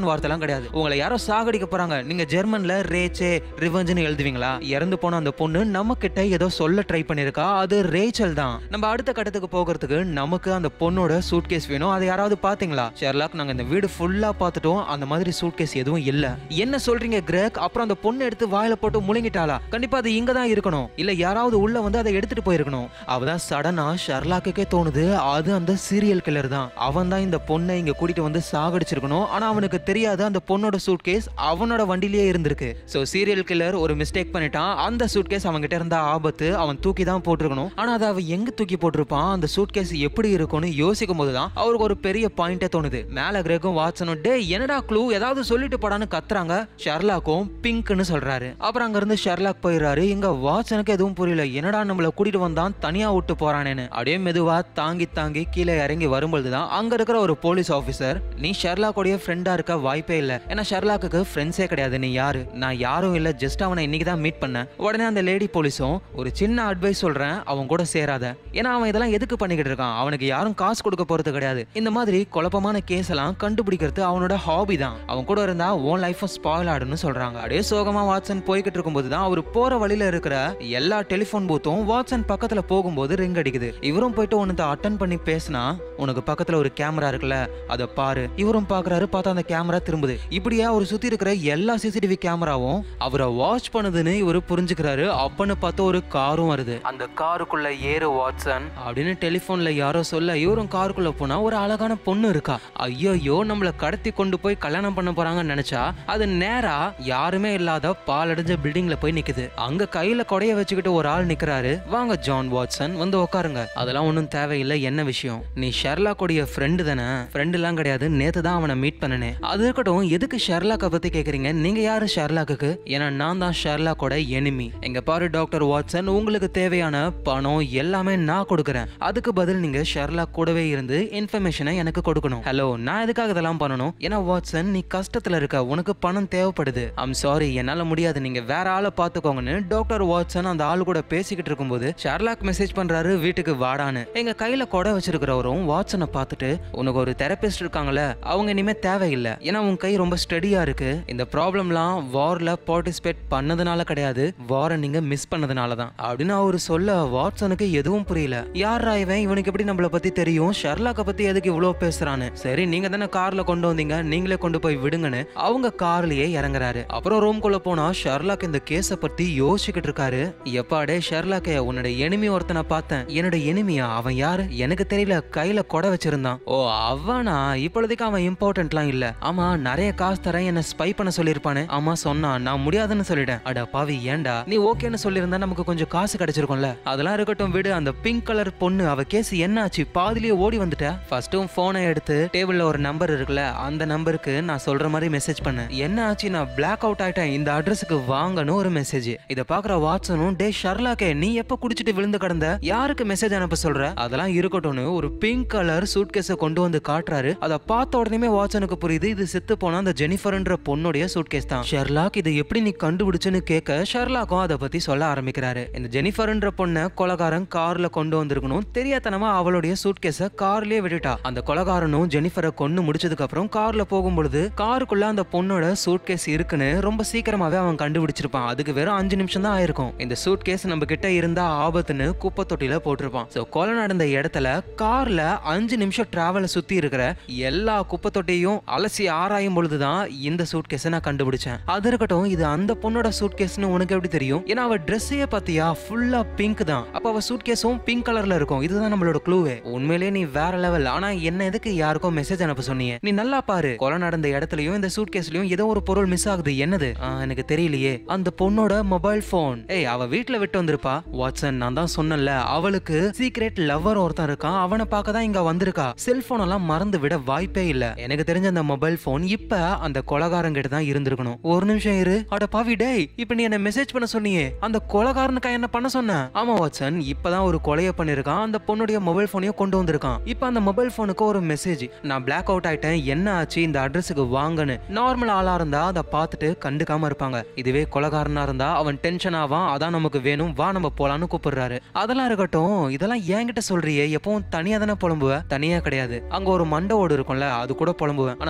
வார்த்தைலாம் கிடையாது உங்களை யாரோ சாகடிக்க போறாங்க நீங்க ஜெர்மன்ல ரேச்சே ரிவெஞ்சுன்னு எழுதுவீங்களா இறந்து போன அந்த பொண்ணு நம்ம கிட்ட ஏதோ சொல்ல ட்ரை பண்ணிருக்கா அது ரேச்சல் தான் நம்ம அடுத்த கட்டத்துக்கு போகிறதுக்கு நமக்கு அந்த பொண்ணோட சூட்கேஸ் வேணும் அதை யாராவது பாத்தீங்களா ஷெர்லாக் நாங்க இந்த வீடு ஃபுல்லா பார்த்துட்டோம் அந்த மாதிரி சூட்கேஸ் எதுவும் இல்ல என்ன சொல்றீங்க கிரேக் அப்புறம் அந்த பொண்ணு எடுத்து வாயில போட்டு முழுங்கிட்டாளா கண்டிப்பா அது இங்க தான் இருக்கணும் இல்ல யாராவது உள்ள வந்து அதை எடுத்துட்டு போயிருக்கணும் அவதான் சடனா ஷெர்லாக்குக்கே தோணுது அது அந்த சீரியல் கில்லர் தான் அவன் தான் இந்த பொண்ணை இங்க கூட்டிட்டு வந்து சாகடிச்சிருக்கணும் ஆனா அவனுக்கு தெரியாது அந்த பொண்ணோட சூட்கேஸ் அவனோட வண்டிலேயே இருந்திருக்கு சோ சீரியல் கில்லர் ஒரு மிஸ்டேக் பண்ணிட்டான் அந்த சூட்கேஸ் அவன்கிட்ட இருந்த ஆபத்து அவன் தூக்கி தான் போட்டிருக்கணும் ஆனா அதை அவன் எங்க தூக்கி போட்டிருப்பான் அந்த சூட்கேஸ் எப்படி இருக்கும்னு யோசிக்கும் போது தான் அவருக்கு ஒரு பெரிய பாயிண்டே தோணுது மேல கிரேக்கும் வாட்சனும் டே என்னடா க்ளூ ஏதாவது சொல்லிட்டு போடான்னு கத்துறாங்க ஷெர்லாக்கும் பிங்க்னு சொல்றாரு அப்புறம் அங்க இருந்து ஷெர்லாக் போயிடுறாரு இங்க வாட்சனுக்கு எதுவும் புரியல என்னடா நம்மள கூட்டிட்டு வந்தான் தனியா விட்டு போறானேன்னு அப்படியே மெதுவா தாங்கி தாங்கி கீழே இறங்கி வரும்பொழுது தான் அங்க இருக்கிற ஒரு போலீஸ் ஆபீசர் நீ ஷெர்லாக்கோடைய ஃப்ரெண்டா இருக்க வாய்ப்பே இல்ல ஏன்னா ஷெர்லாக்கு ஃப்ரெண்ட்ஸே கிடையாது நீ யாரு நான் யாரும் இல்ல ஜஸ்ட் அவனை இன்னைக்கு தான் மீட் பண்ணேன் உடனே அந்த லேடி போலீஸும் ஒரு சின்ன அட்வைஸ் சொல்றேன் அவன் கூட சேராத ஏன்னா அவன் இதெல்லாம் எதுக்கு பண்ணிக்கிட்டு இருக்கான் அவனுக்கு யாரும் காசு கொடுக்க போறது கிடையாது இந்த மாதிரி குழப்பமான கேஸ் எல்லாம் கண்டுபிடிக்கிறது அவனோட ஹாபி தான் அவன் கூட இருந்தா உன் லைஃப் ஸ்பாயில் ஆடுன்னு சொல்றாங்க அப்படியே சோகமா வாட்சன் போய்கிட்டு இருக்கும்போது தான் அவர் போற வழியில இருக்கிற எல்லா டெலிஃபோன் பூத்தும் வாட்சன் பக்கத்துல போகும்போது ரிங் அடிக்குது இவரும் போயிட்டு உனக்கு அட்டன் பண்ணி பேசினா உனக்கு பக்கத்துல ஒரு கேமரா இருக்குல்ல அதை பாரு இவரும் பாக்குறாரு பார்த்தா அந்த கேமரா திரும்புது இப்படியே அவர் சுத்தி இருக்கிற எல்லா சிசிடிவி கேமராவும் அவரை வாட்ச் பண்ணுதுன்னு இவர் புரிஞ்சுக்கிறாரு அப்பன்னு பார்த்து ஒரு காரும் வருது அந்த காருக்குள்ள ஏறு வாட்சன் அப்படின்னு டெலிஃபோன்ல யாரோ சொல்ல இவரும் காருக்குள்ள போனா ஒரு அழகான பொண்ணு இருக்கா ஐயோ நம்மள கடத்தி கொண்டு போய் கல்யாணம் பண்ண போறாங்கன்னு நினைச்சா அது நேரா யாருமே இல்லாத பாலடைஞ்ச பில்டிங்ல போய் நிக்குது அங்க கையில கொடைய வச்சுக்கிட்டு ஒரு ஆள் நிக்கிறாரு வாங்க ஜான் வாட்சன் வந்து உட்காருங்க அதெல்லாம் ஒன்றும் தேவையில்லை என்ன விஷயம் நீ ஷெர்லாக்கோடைய ஃப்ரெண்டு தானே ஃப்ரெண்டு எல்லாம் கிடையாது நேத்து தான் அவனை மீட் பண்ணனே அது இருக்கட்டும் எதுக்கு ஷெர்லாக்கை பத்தி கேக்குறீங்க நீங்க யாரு ஷெர்லாக்கு ஏன்னா நான் தான் ஷெர்லாக்கோட எனிமி எங்க பாரு டாக்டர் வாட்சன் உங்களுக்கு தேவையான பணம் எல்லாமே நான் கொடுக்குறேன் அதுக்கு பதில் நீங்க ஷெர்லாக் கூடவே இருந்து இன்ஃபர்மேஷனை எனக்கு கொடுக்கணும் ஹலோ நான் எதுக்காக இதெல்லாம் பண்ணணும் ஏன்னா வாட்சன் நீ கஷ்டத்துல இருக்க உனக்கு பணம் தேவைப்படுது ஐம் சாரி என்னால முடியாது நீங்க வேற ஆளை பாத்துக்கோங்கன்னு டாக்டர் வாட்சன் அந்த ஆளு கூட பேசிக்கிட்டு இருக்கும்போது ஷெர்லாக் மெசேஜ் பண்றாரு வீட்டுக்கு வாடான்னு எங்க கையில கொடை வச்சிருக்கிறவரும் வாட்சனை பார்த்துட்டு உனக்கு ஒரு தெரபிஸ்ட் இருக்காங்கல்ல அவங்க இனிமே தேவையில்லை ஏன்னா உன் கை ரொம்ப ஸ்டடியா இருக்கு இந்த ப்ராப்ளம்லாம் வார்ல பார்ட்டிசிபேட் பண்ணதுனால கிடையாது வாரை நீங்க மிஸ் பண்ணதுனால தான் அப்படின்னு அவர் சொல்ல வாட்சனுக்கு எதுவும் புரியல யாரா இவன் இவனுக்கு எப்படி நம்மள பத்தி தெரியும் ஷெர்லாக்க பத்தி எதுக்கு இவ்வளவு பேசுறான்னு சரி நீங்க தானே கார்ல கொண்டு வந்தீங்க நீங்களே கொண்டு போய் விடுங்கன்னு அவங்க கார்லயே இறங்குறாரு அப்புறம் ரூம்குள்ள போனா ஷெர்லாக் இந்த கேஸ பத்தி யோசிச்சுக்கிட்டு இருக்காரு எப்பாடே ஷெர்லாக்கே உன்னோட எனிமி ஒருத்தனை பார்த்தேன் என்னோட எனிமியா அவன் யாரு எனக்கு தெரியல கையில கொடை வச்சிருந்தான் ஓ அவனா இப்பொழுதைக்கு அவன் இம்பார்ட்டன்ட்லாம் இல்ல ஆமா நிறைய காசு தரேன் என்ன ஸ்பை பண்ண சொல்லியிருப்பானே ஆமா சொன்னான் நான் முடியாதுன்னு சொல்லிட்டேன் அட பாவி ஏன்டா நீ ஓகேன்னு சொல்லியிருந்தா நமக்கு கொஞ்சம் காசு கிடைச்சிருக்கும்ல அதெல்லாம் இருக்கட்டும் விடு அந்த பிங்க் கலர் பொண்ணு அவ கேஸ் என்ன ஆச்சு பாதிலேயே ஓடி வந்துட்ட ஃபர்ஸ்ட்டும் போனை எடுத்து டேபிள்ல ஒரு நம்பர் இருக்குல்ல அந்த நம்பருக்கு நான் சொல்ற மாதிரி மெசேஜ் பண்ணேன் என்ன ஆச்சு நான் பிளாக் அவுட் ஆயிட்டேன் இந்த அட்ரஸுக்கு வாங்கன்னு ஒரு மெசேஜ் இத பாக்குற வாட்சனும் டே ஷர்லாக்கே நீ எப்ப குடிச்சிட்டு விழுந்து கிடந்த யாருக்கு மெசேஜ் அனுப்ப சொல்ற அதெல்லாம் இருக்கட்டும்னு ஒரு பிங்க் கலர் சூட்கேஸ கொண்டு வந்து காட்டுறாரு அதை பார்த்த உடனே வாட்சனுக்கு புரியுது இது செத்து போன அந்த ஜெனிஃபர்ன்ற பொண்ணுடைய சூட்கேஸ் தான் ஷெர்லாக் இதை எப்படி நீ கண்டுபிடிச்சுன்னு கேட்க ஷெர்லாக்கும் அதை பத்தி சொல்ல ஆரம்பிக்கிறாரு இந்த ஜெனிஃபர்ன்ற பொண்ணை கொலகாரன் கார்ல கொண்டு வந்திருக்கணும் தெரியாதனமா அவளுடைய சூட்கேஸ கார்லயே விட்டுட்டா அந்த கொலகாரனும் ஜெனிஃபரை கொண்டு முடிச்சதுக்கு அப்புறம் கார்ல போகும்பொழுது காருக்குள்ள அந்த பொண்ணோட சூட்கேஸ் இருக்குன்னு ரொம்ப சீக்கிரமாவே அவன் கண்டுபிடிச்சிருப்பான் அதுக்கு வெறும் அஞ்சு நிமிஷம் தான் ஆயிருக்கும் இந்த சூட்கேஸ் நம்ம கிட்ட இருந்தா ஆபத்துன்னு குப்பை தொட்டில போட்டிருப்பான் சோ கொலை நடந்த இடத்துல கார்ல அஞ்சு நிமிஷம் டிராவல சுத்தி இருக்கிற எல்லா குப்பை தொட்டியையும் அலசி ஆராயும் பொழுதுதான் இந்த சூட்கேஸை நான் கண்டுபிடிச்சேன் அது இருக்கட்டும் இது அந்த பொண்ணோட சூட்கேஸ்னு உனக்கு எப்படி தெரியும் ஏன்னா அவ ட்ரெஸ்ஸையே பாத்தியா ஃபுல்லா பிங்க் தான் அப்ப அவ சூட்கேஸும் பிங்க் கலர்ல இருக்கும் இதுதான் நம்மளோட க்ளூவே உண்மையிலேயே நீ வேற லெவல் ஆனா என்ன எதுக்கு யாருக்கும் மெசேஜ் அனுப்ப சொன்னீங்க நீ நல்லா பாரு கொலை நடந்த இடத்துலயும் இந்த சூட்கேஸ்லயும் ஏதோ ஒரு பொருள் மிஸ் ஆகுது என்னது ஆ, எனக்கு தெரியலையே அந்த பொண்ணோட மொபைல் போன் ஏய் அவ வீட்ல விட்டு வந்திருப்பா வாட்சன் நான் தான் சொன்னேன்ல அவளுக்கு சீக்ரெட் லவ்வர் ஒருத்தன் இருக்கான் அவனை பார்க்க தான் இங்க வந்திருக்கா செல்போன் எல்லாம் மறந்து விட வாய்ப்பே இல்ல எனக்கு தெரிஞ்ச அந்த மொபைல் போன் இப்ப அந்த கொலகாரங்கிட்ட தான் இருந்திருக்கணும் ஒரு நிமிஷம் இரு அட பாவி டேய் இப்ப நீ என்ன மெசேஜ் பண்ண சொன்னியே அந்த கொலகாரனுக்கா என்ன பண்ண சொன்ன ஆமா வாட்சன் இப்பதான் ஒரு கொலையை பண்ணிருக்கான் அந்த பொண்ணுடைய மொபைல் போனையும் கொண்டு வந்திருக்கான் இப்ப அந்த மொபைல் போனுக்கு ஒரு மெசேஜ் நான் பிளாக் அவுட் ஆயிட்டேன் என்ன ஆச்சு இந்த அட்ரஸுக்கு வாங்கன்னு நார்மல் ஆளா இருந்தா அதை பார்த்துட்டு கண்டுக்காம இருப்பாங்க இதுவே கொலகாரனா இருந்தா அவன் டென்ஷன் ஆவான் அதான் நமக்கு வேணும் வா நம்ம போலான்னு கூப்பிடுறாரு அதெல்லாம் இருக்கட்டும் இதெல்லாம் என்கிட்ட சொல்றியே எப்பவும் தனியா தானே புலம்புவ தனியா கிடையாது அங்க ஒரு மண்டை ஓடு இருக்கும்ல அது கூட புலம்புவேன் ஆனா மிஸ்ஸஸ்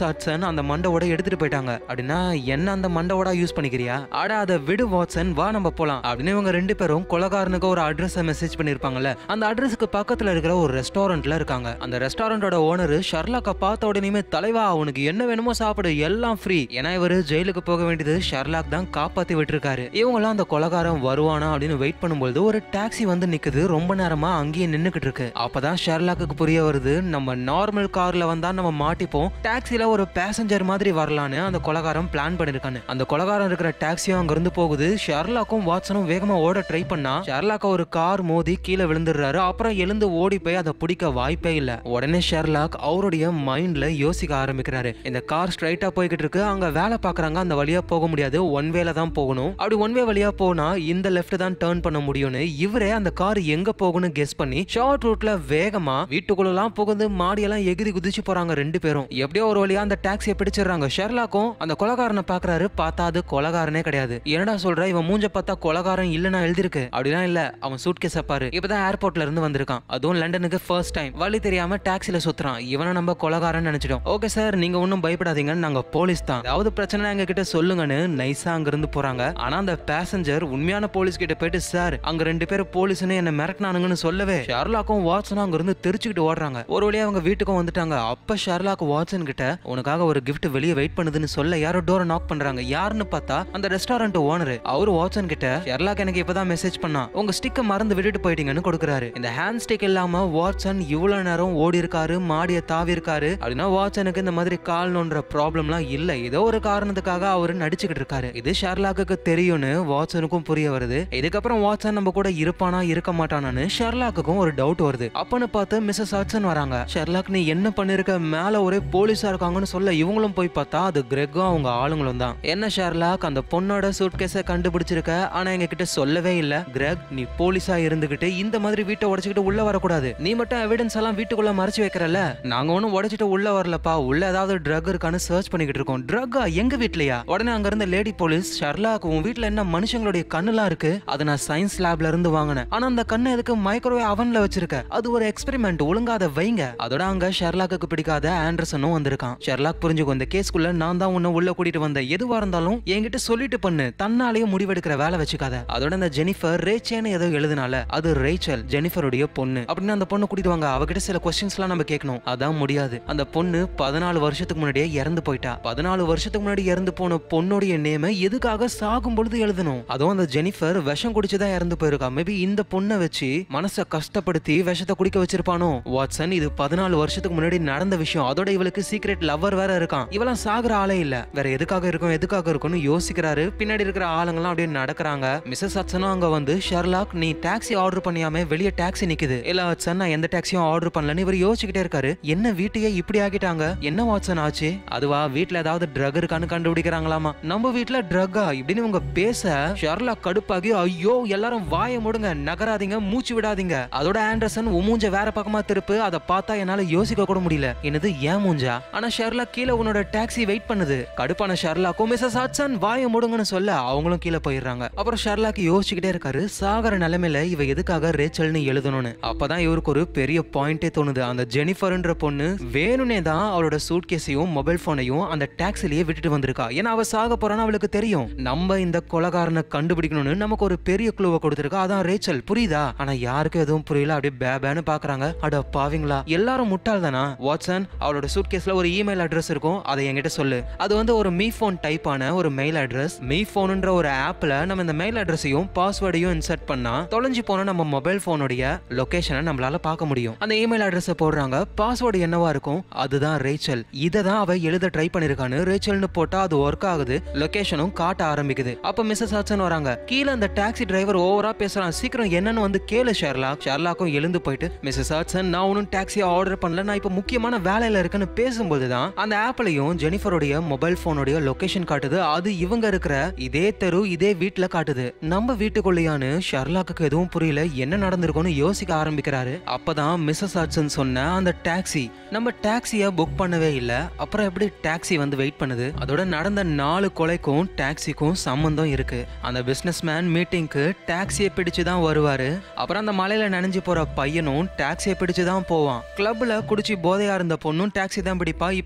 ஹட்சன் அந்த மண்டவோட எடுத்துட்டு போயிட்டாங்க அப்படின்னா என்ன அந்த மண்டவோட யூஸ் பண்ணிக்கிறியா அட அதை விடு வாட்சன் வா நம்ம போலாம் அப்படின்னு இவங்க ரெண்டு பேரும் கொலகாரனுக்கு ஒரு அட்ரஸ் மெசேஜ் பண்ணிருப்பாங்கல்ல அந்த அட்ரஸுக்கு பக்கத்துல இருக்கிற ஒரு ரெஸ்டாரண்ட்ல இருக்காங்க அந்த ரெஸ்டாரண்டோட ஓனர் ஷர்லாக்க பார்த்த உடனே தலைவா அவனுக்கு என்ன வேணுமோ சாப்பிடு எல்லாம் ஃப்ரீ ஏன்னா இவரு ஜெயிலுக்கு போக வேண்டியது ஷர்லாக் தான் காப்பாத்தி விட்டுருக்காரு இவங்களாம் அந்த கொலகாரன் வருவானா அப்படின்னு வெயிட் பண்ணும்போது ஒரு டாக்ஸி வந்து நிக்குது ரொம்ப நேரமா அங்கேயே நின்னுக்கிட்டு இருக்கு அப்பதான் ஷெர்லாக்கு புரிய வருது நம்ம நார்மல் கார்ல வந்தா நம்ம மாட்டிப்போம் டாக்ஸில ஒரு பேசஞ்சர் மாதிரி வரலான்னு அந்த கொலகாரம் பிளான் பண்ணிருக்கானு அந்த கொலகாரம் இருக்கிற டாக்ஸியும் அங்க இருந்து போகுது ஷெர்லாக்கும் வாட்சனும் வேகமா ஓட ட்ரை பண்ணா ஷெர்லாக்க ஒரு கார் மோதி கீழே விழுந்துடுறாரு அப்புறம் எழுந்து ஓடி போய் அதை பிடிக்க வாய்ப்பே இல்ல உடனே ஷெர்லாக் அவருடைய மைண்ட்ல யோசிக்க ஆரம்பிக்கிறாரு இந்த கார் ஸ்ட்ரைட்டா போய்கிட்டு இருக்கு அங்க வேலை பாக்குறாங்க அந்த வழியா போக முடியாது ஒன் வேல தான் போகணும் அப்படி ஒன் வே வழியா போனா இந்த லெஃப்ட் தான் டேர்ன் பண்ண முடியும்னு இவரே அந்த கார் எங்க போகும்னு கெஸ் பண்ணி ஷார்ட் ரூட்ல வேகமா வீட்டுக்குள்ளலாம் புகுந்து மாடியெல்லாம் எகிரி குதிச்சு போறாங்க ரெண்டு பேரும் எப்படியோ ஒரு வழியா அந்த டாக்ஸியை பிடிச்சிடுறாங்க ஷெர்லாக்கும் அந்த கொலகாரனை பாக்குறாரு பார்த்தா அது கொலகாரனே கிடையாது என்னடா சொல்ற இவன் மூஞ்ச பார்த்தா கொலகாரன் இல்லைன்னா எழுதிருக்கு அப்படிலாம் இல்ல அவன் சூட் கேஸ் பாரு இப்பதான் ஏர்போர்ட்ல இருந்து வந்திருக்கான் அதுவும் லண்டனுக்கு ஃபர்ஸ்ட் டைம் வழி தெரியாம டாக்ஸில சுத்துறான் இவனை நம்ம கொலகாரன் நினைச்சிட்டோம் ஓகே சார் நீங்க ஒன்றும் பயப்படாதீங்க நாங்க போலீஸ் தான் ஏதாவது பிரச்சனை எங்க கிட்ட சொல்லுங்கன்னு நைஸா அங்க இருந்து போறாங்க ஆனா அந்த பேசஞ்சர் உண்மையான போலீஸ் கிட்ட போயிட்டு சார் அங்க ரெண்டு பேரும் போலீஸ்னு என்ன மிரட்டினானுங்கன்னு சொல்லவே ஷெர்லாக்கும் வாட்சனும் அங்க இருந்து தெரிச்சுக்கிட்டு ஓடுறாங்க ஒரு வழியா அவங்க வீட்டுக்கும் வந்துட்டாங்க அப்ப ஷெர்லாக் வாட்சன் கிட்ட உனக்காக ஒரு gift வெளியே வெயிட் பண்ணுதுன்னு சொல்ல யாரோ டோரை நாக் பண்றாங்க யாருன்னு பார்த்தா அந்த ரெஸ்டாரண்ட் ஓனர் அவரு வாட்சன் கிட்ட ஷெர்லாக் எனக்கு இப்பதான் மெசேஜ் பண்ணா உங்க ஸ்டிக்கை மறந்து விட்டுட்டு போயிட்டீங்கன்னு கொடுக்குறாரு இந்த ஹேண்ட் ஸ்டிக் இல்லாம வாட்சன் இவ்வளவு நேரம் ஓடி இருக்காரு மாடிய தாவி இருக்காரு அப்படின்னா வாட்சனுக்கு இந்த மாதிரி கால் நோன்ற ப்ராப்ளம்லாம் இல்ல ஏதோ ஒரு காரணத்துக்காக அவரு நடிச்சுக்கிட்டு இருக்காரு இது ஷெர்லாக்கு தெரியும்னு வாட்சனுக்கும் புரிய வருது இதுக்கப்புறம் வாட்சன் நம்ம கூட இருப்பானா இருக்க மாட்டானான்னு ஷெர்லாக்குக்கும் ஒரு டவுட் வருது அப்பன்னு பார்த்து மிஸ்ஸஸ் ஹட்சன் வராங்க ஷெர்லாக் நீ என்ன பண்ணிருக்க மேல ஒரே போலீஸா இருக்காங்கன்னு சொல்ல இவங்களும் போய் பார்த்தா அது கிரெக்கும் அவங்க ஆளுங்களும் தான் என்ன ஷெர்லாக் அந்த பொண்ணோட சூட்கேஸை கண்டுபிடிச்சிருக்க ஆனா எங்க கிட்ட சொல்லவே இல்ல கிரெக் நீ போலீஸா இருந்துகிட்டு இந்த மாதிரி வீட்டை உடைச்சுக்கிட்டு உள்ள வரக்கூடாது நீ மட்டும் எவிடன்ஸ் எல்லாம் வீட்டுக்குள்ள மறைச்சு வைக்கிறல்ல நாங்க ஒண்ணும் உடைச்சிட்டு உள்ள வரலப்பா உள்ள ஏதாவது ட்ரக் இருக்கான்னு சர்ச் பண்ணிக்கிட்டு இருக்கோம் ட்ரக்கா எங்க வீட்லயா உடனே அங்க இருந்த லேடி போலீஸ் ஷர்லாக் உன் வீட்ல என்ன மனுஷங்களுடைய கண்ணுலாம் இருக்கு அதை நான் சயின்ஸ் லேப்ல இருந்து வாங்கினேன் ஆனா அந்த கண்ணை எதுக்கு மைக்ரோவேவ் அவன்ல வச்சிருக்க அது ஒரு எக்ஸ்பெரிமெண்ட் ஒழுங்கா அதை வைங்க அதோட அங்க ஷெர்லாக்கு பிடிக்காத ஆண்டர்சனும் வந்திருக்கான் ஷெர்லாக் புரிஞ்சுக்கோ இந்த கேஸ்க்குள்ள நான் தான் உன்னை உள்ள கூட்டிட்டு வந்தேன் எதுவா இருந்தாலும் என்கிட்ட சொல்லிட்டு பண்ணு தன்னாலேயே முடிவெடுக்கிற வேலை வச்சுக்காத அதோட அந்த ஜெனிஃபர் ரேச்சேன்னு ஏதோ எழுதுனால அது ரேச்சல் ஜெனிஃபருடைய பொண்ணு அப்படின்னு அந்த பொண்ணு கூட்டிட்டு வாங்க அவகிட்ட சில கொஸ்டின்ஸ் எல்லாம் நம்ம கேட்கணும் அதான் முடியாது அந்த பொண்ணு பதினாலு வருஷத்துக்கு முன்னாடியே இறந்து போயிட்டா பதினாலு வருஷத்துக்கு முன்னாடி இறந்து போன பொண்ணுடைய நேம எதுக்காக சாகும் பொழுது எழுதணும் அதுவும் அந்த ஜெனிஃபர் விஷம் குடிச்சுதான் இறந்து போயிருக்கா மேபி இந்த பொண்ணை வச்சு மனசை கஷ்டப்படுத்தி விஷத்தை குடிக்க வச்சிருப்பானோ வாட்சன் இது பதினாலு வருஷத்துக்கு முன்னாடி நடந்த விஷயம் அதோட இவளுக்கு சீக்ரெட் லவ்வர் வேற இருக்கான் இவெல்லாம் சாகுற ஆளே இல்ல வேற எதுக்காக இருக்கும் எதுக்காக இருக்கும்னு யோசிக்கிறாரு பின்னாடி இருக்கிற ஆளுங்கெல்லாம் அப்படியே நடக்கிறாங்க மிஸ்ஸஸ் ஹட்சனும் அங்க வந்து ஷெர்லாக் நீ டாக்ஸி ஆர்டர் பண்ணியாம வெளியே டாக்ஸி நிக்குது இல்ல ஹட்சன் நான் எந்த டாக்ஸியும் ஆர்டர் பண்ணலன்னு இவர் யோசிச்சுக்கிட்டே இருக்காரு என்ன வீட்டையே இப்படி ஆக்கிட்டாங்க என்ன வாட்சன் ஆச்சு அதுவா வீட்ல ஏதாவது ட்ரக் இருக்கான்னு கண்டுபிடிக்கிறாங்களாமா நம்ம வீட்ல ட்ரக்கா இப்படின்னு இவங்க பேச ஷெர்லாக் கடுப்பாகி ஐயோ எல்லாரும் வாயை முடுங்க நகராதீங்க மூச்சு விடாதீங்க அதோட ஆண்டர்சன் உன் மூஞ்ச வேற பக்கமா திருப்பு அதை பார்த்தா என்னால யோசிக்க கூட முடியல என்னது ஏன் மூஞ்சா ஆனா ஷெர்லாக் கீழே உன்னோட டாக்ஸி வெயிட் பண்ணுது கடுப்பான ஷெர்லாக்கும் மிஸ்ஸஸ் ஹட்சன் வாயை முடுங்கன்னு சொல்ல அவங்களும் கீழே போயிடுறாங்க அப்புறம் ஷெர்லாக் யோசிச்சுக்கிட்டே இருக்காரு சாகர நிலைமையில இவ எதுக்காக ரேச்சல்னு எழுதணும்னு அப்பதான் இவருக்கு ஒரு பெரிய பாயிண்டே தோணுது அந்த ஜெனிஃபர்ன்ற பொண்ணு வேணும்னே தான் அவளோட சூட் கேஸையும் மொபைல் போனையும் அந்த டாக்ஸிலேயே விட்டுட்டு வந்திருக்கா ஏன்னா அவ சாக போறான்னு அவளுக்கு தெரியும் நம்ம இந்த கொலகாரனை கண்டுபிடிக்கணும்னு நமக்கு ஒரு பெரிய குழுவை கொடுத்துருக்கா அதான் ரேச்சல் புரியுதா ஆனா யாருக்கும் எதுவும் புரியல அப்படியே பேபேன்னு பாக்குறாங்க அட பாவிங்களா எல்லாரும் முட்டாள் தானா வாட்சன் அவளோட சூட் கேஸ்ல ஒரு இமெயில் அட்ரஸ் இருக்கும் அதை என்கிட்ட சொல்லு அது வந்து ஒரு மீ ஃபோன் டைப்பான ஒரு மெயில் அட்ரஸ் மீ ஃபோனுன்ற ஒரு ஆப்ல நம்ம இந்த மெயில் அட்ரஸையும் பாஸ்வேர்டையும் இன்சர்ட் பண்ணா தொலைஞ்சு போன நம்ம மொபைல் போனுடைய லொகேஷனை நம்மளால பார்க்க முடியும் அந்த இமெயில் அட்ரஸை போடுறாங்க பாஸ்வேர்டு என்னவா இருக்கும் அதுதான் ரேச்சல் இதை தான் அவ எழுத ட்ரை பண்ணிருக்கான்னு ரேச்சல்னு போட்டா அது ஒர்க் ஆகுது லொகேஷனும் காட்ட ஆரம்பிக்குது அப்ப மிஸ்ஸஸ் ஹட்சன் வராங்க கீழே அந்த டாக்ஸி டிரைவர் ஓவரா பேசுறான் சீக்கிரம் என்னன்னு வந்து கேளு ஷெர்லாக் ஷெர்லாக்கும் எழுந்து போயிட்டு மிஸ்ஸஸ் ஹட்சன் நான் ஒன்றும் டாக்ஸி ஆர்டர் பண்ணல நான் இப்போ முக்கியமான வேலையில இருக்கேன்னு பேசும்போது தான் அந்த ஆப்லயும் ஜெனிஃபருடைய மொபைல் போனுடைய லொகேஷன் காட்டுது அது இவங்க இருக்கிற இதே தெரு இதே வீட்ல காட்டுது நம்ம வீட்டுக்குள்ளேயான்னு ஷெர்லாக்கு எதுவும் புரியல என்ன நடந்திருக்கும்னு யோசிக்க ஆரம்பிக்கிறாரு அப்பதான் மிஸ்ஸஸ் ஹட்சன் சொன்ன அந்த டாக்ஸி நம்ம டாக்ஸிய புக் பண்ணவே இல்ல அப்புறம் எப்படி டாக்ஸி வந்து வெயிட் பண்ணுது அதோட நடந்த நாலு கொலைக்கும் டாக்ஸிக்கும் சம்பந்தம் இருக்கு அந்த பிசினஸ் மேன் மீட்டிங்க்கு டாக்ஸியை பிடிச்சு தான் வருவாரு அப்புறம் அந்த மலையில நனைஞ்சு போற பையனும் டாக்ஸியை பிடிச்சு தான் போவான் கிளப்ல குடிச்சு போதையா இருந்த பொண்ணும் டாக்ஸி தான் பிடிப்பா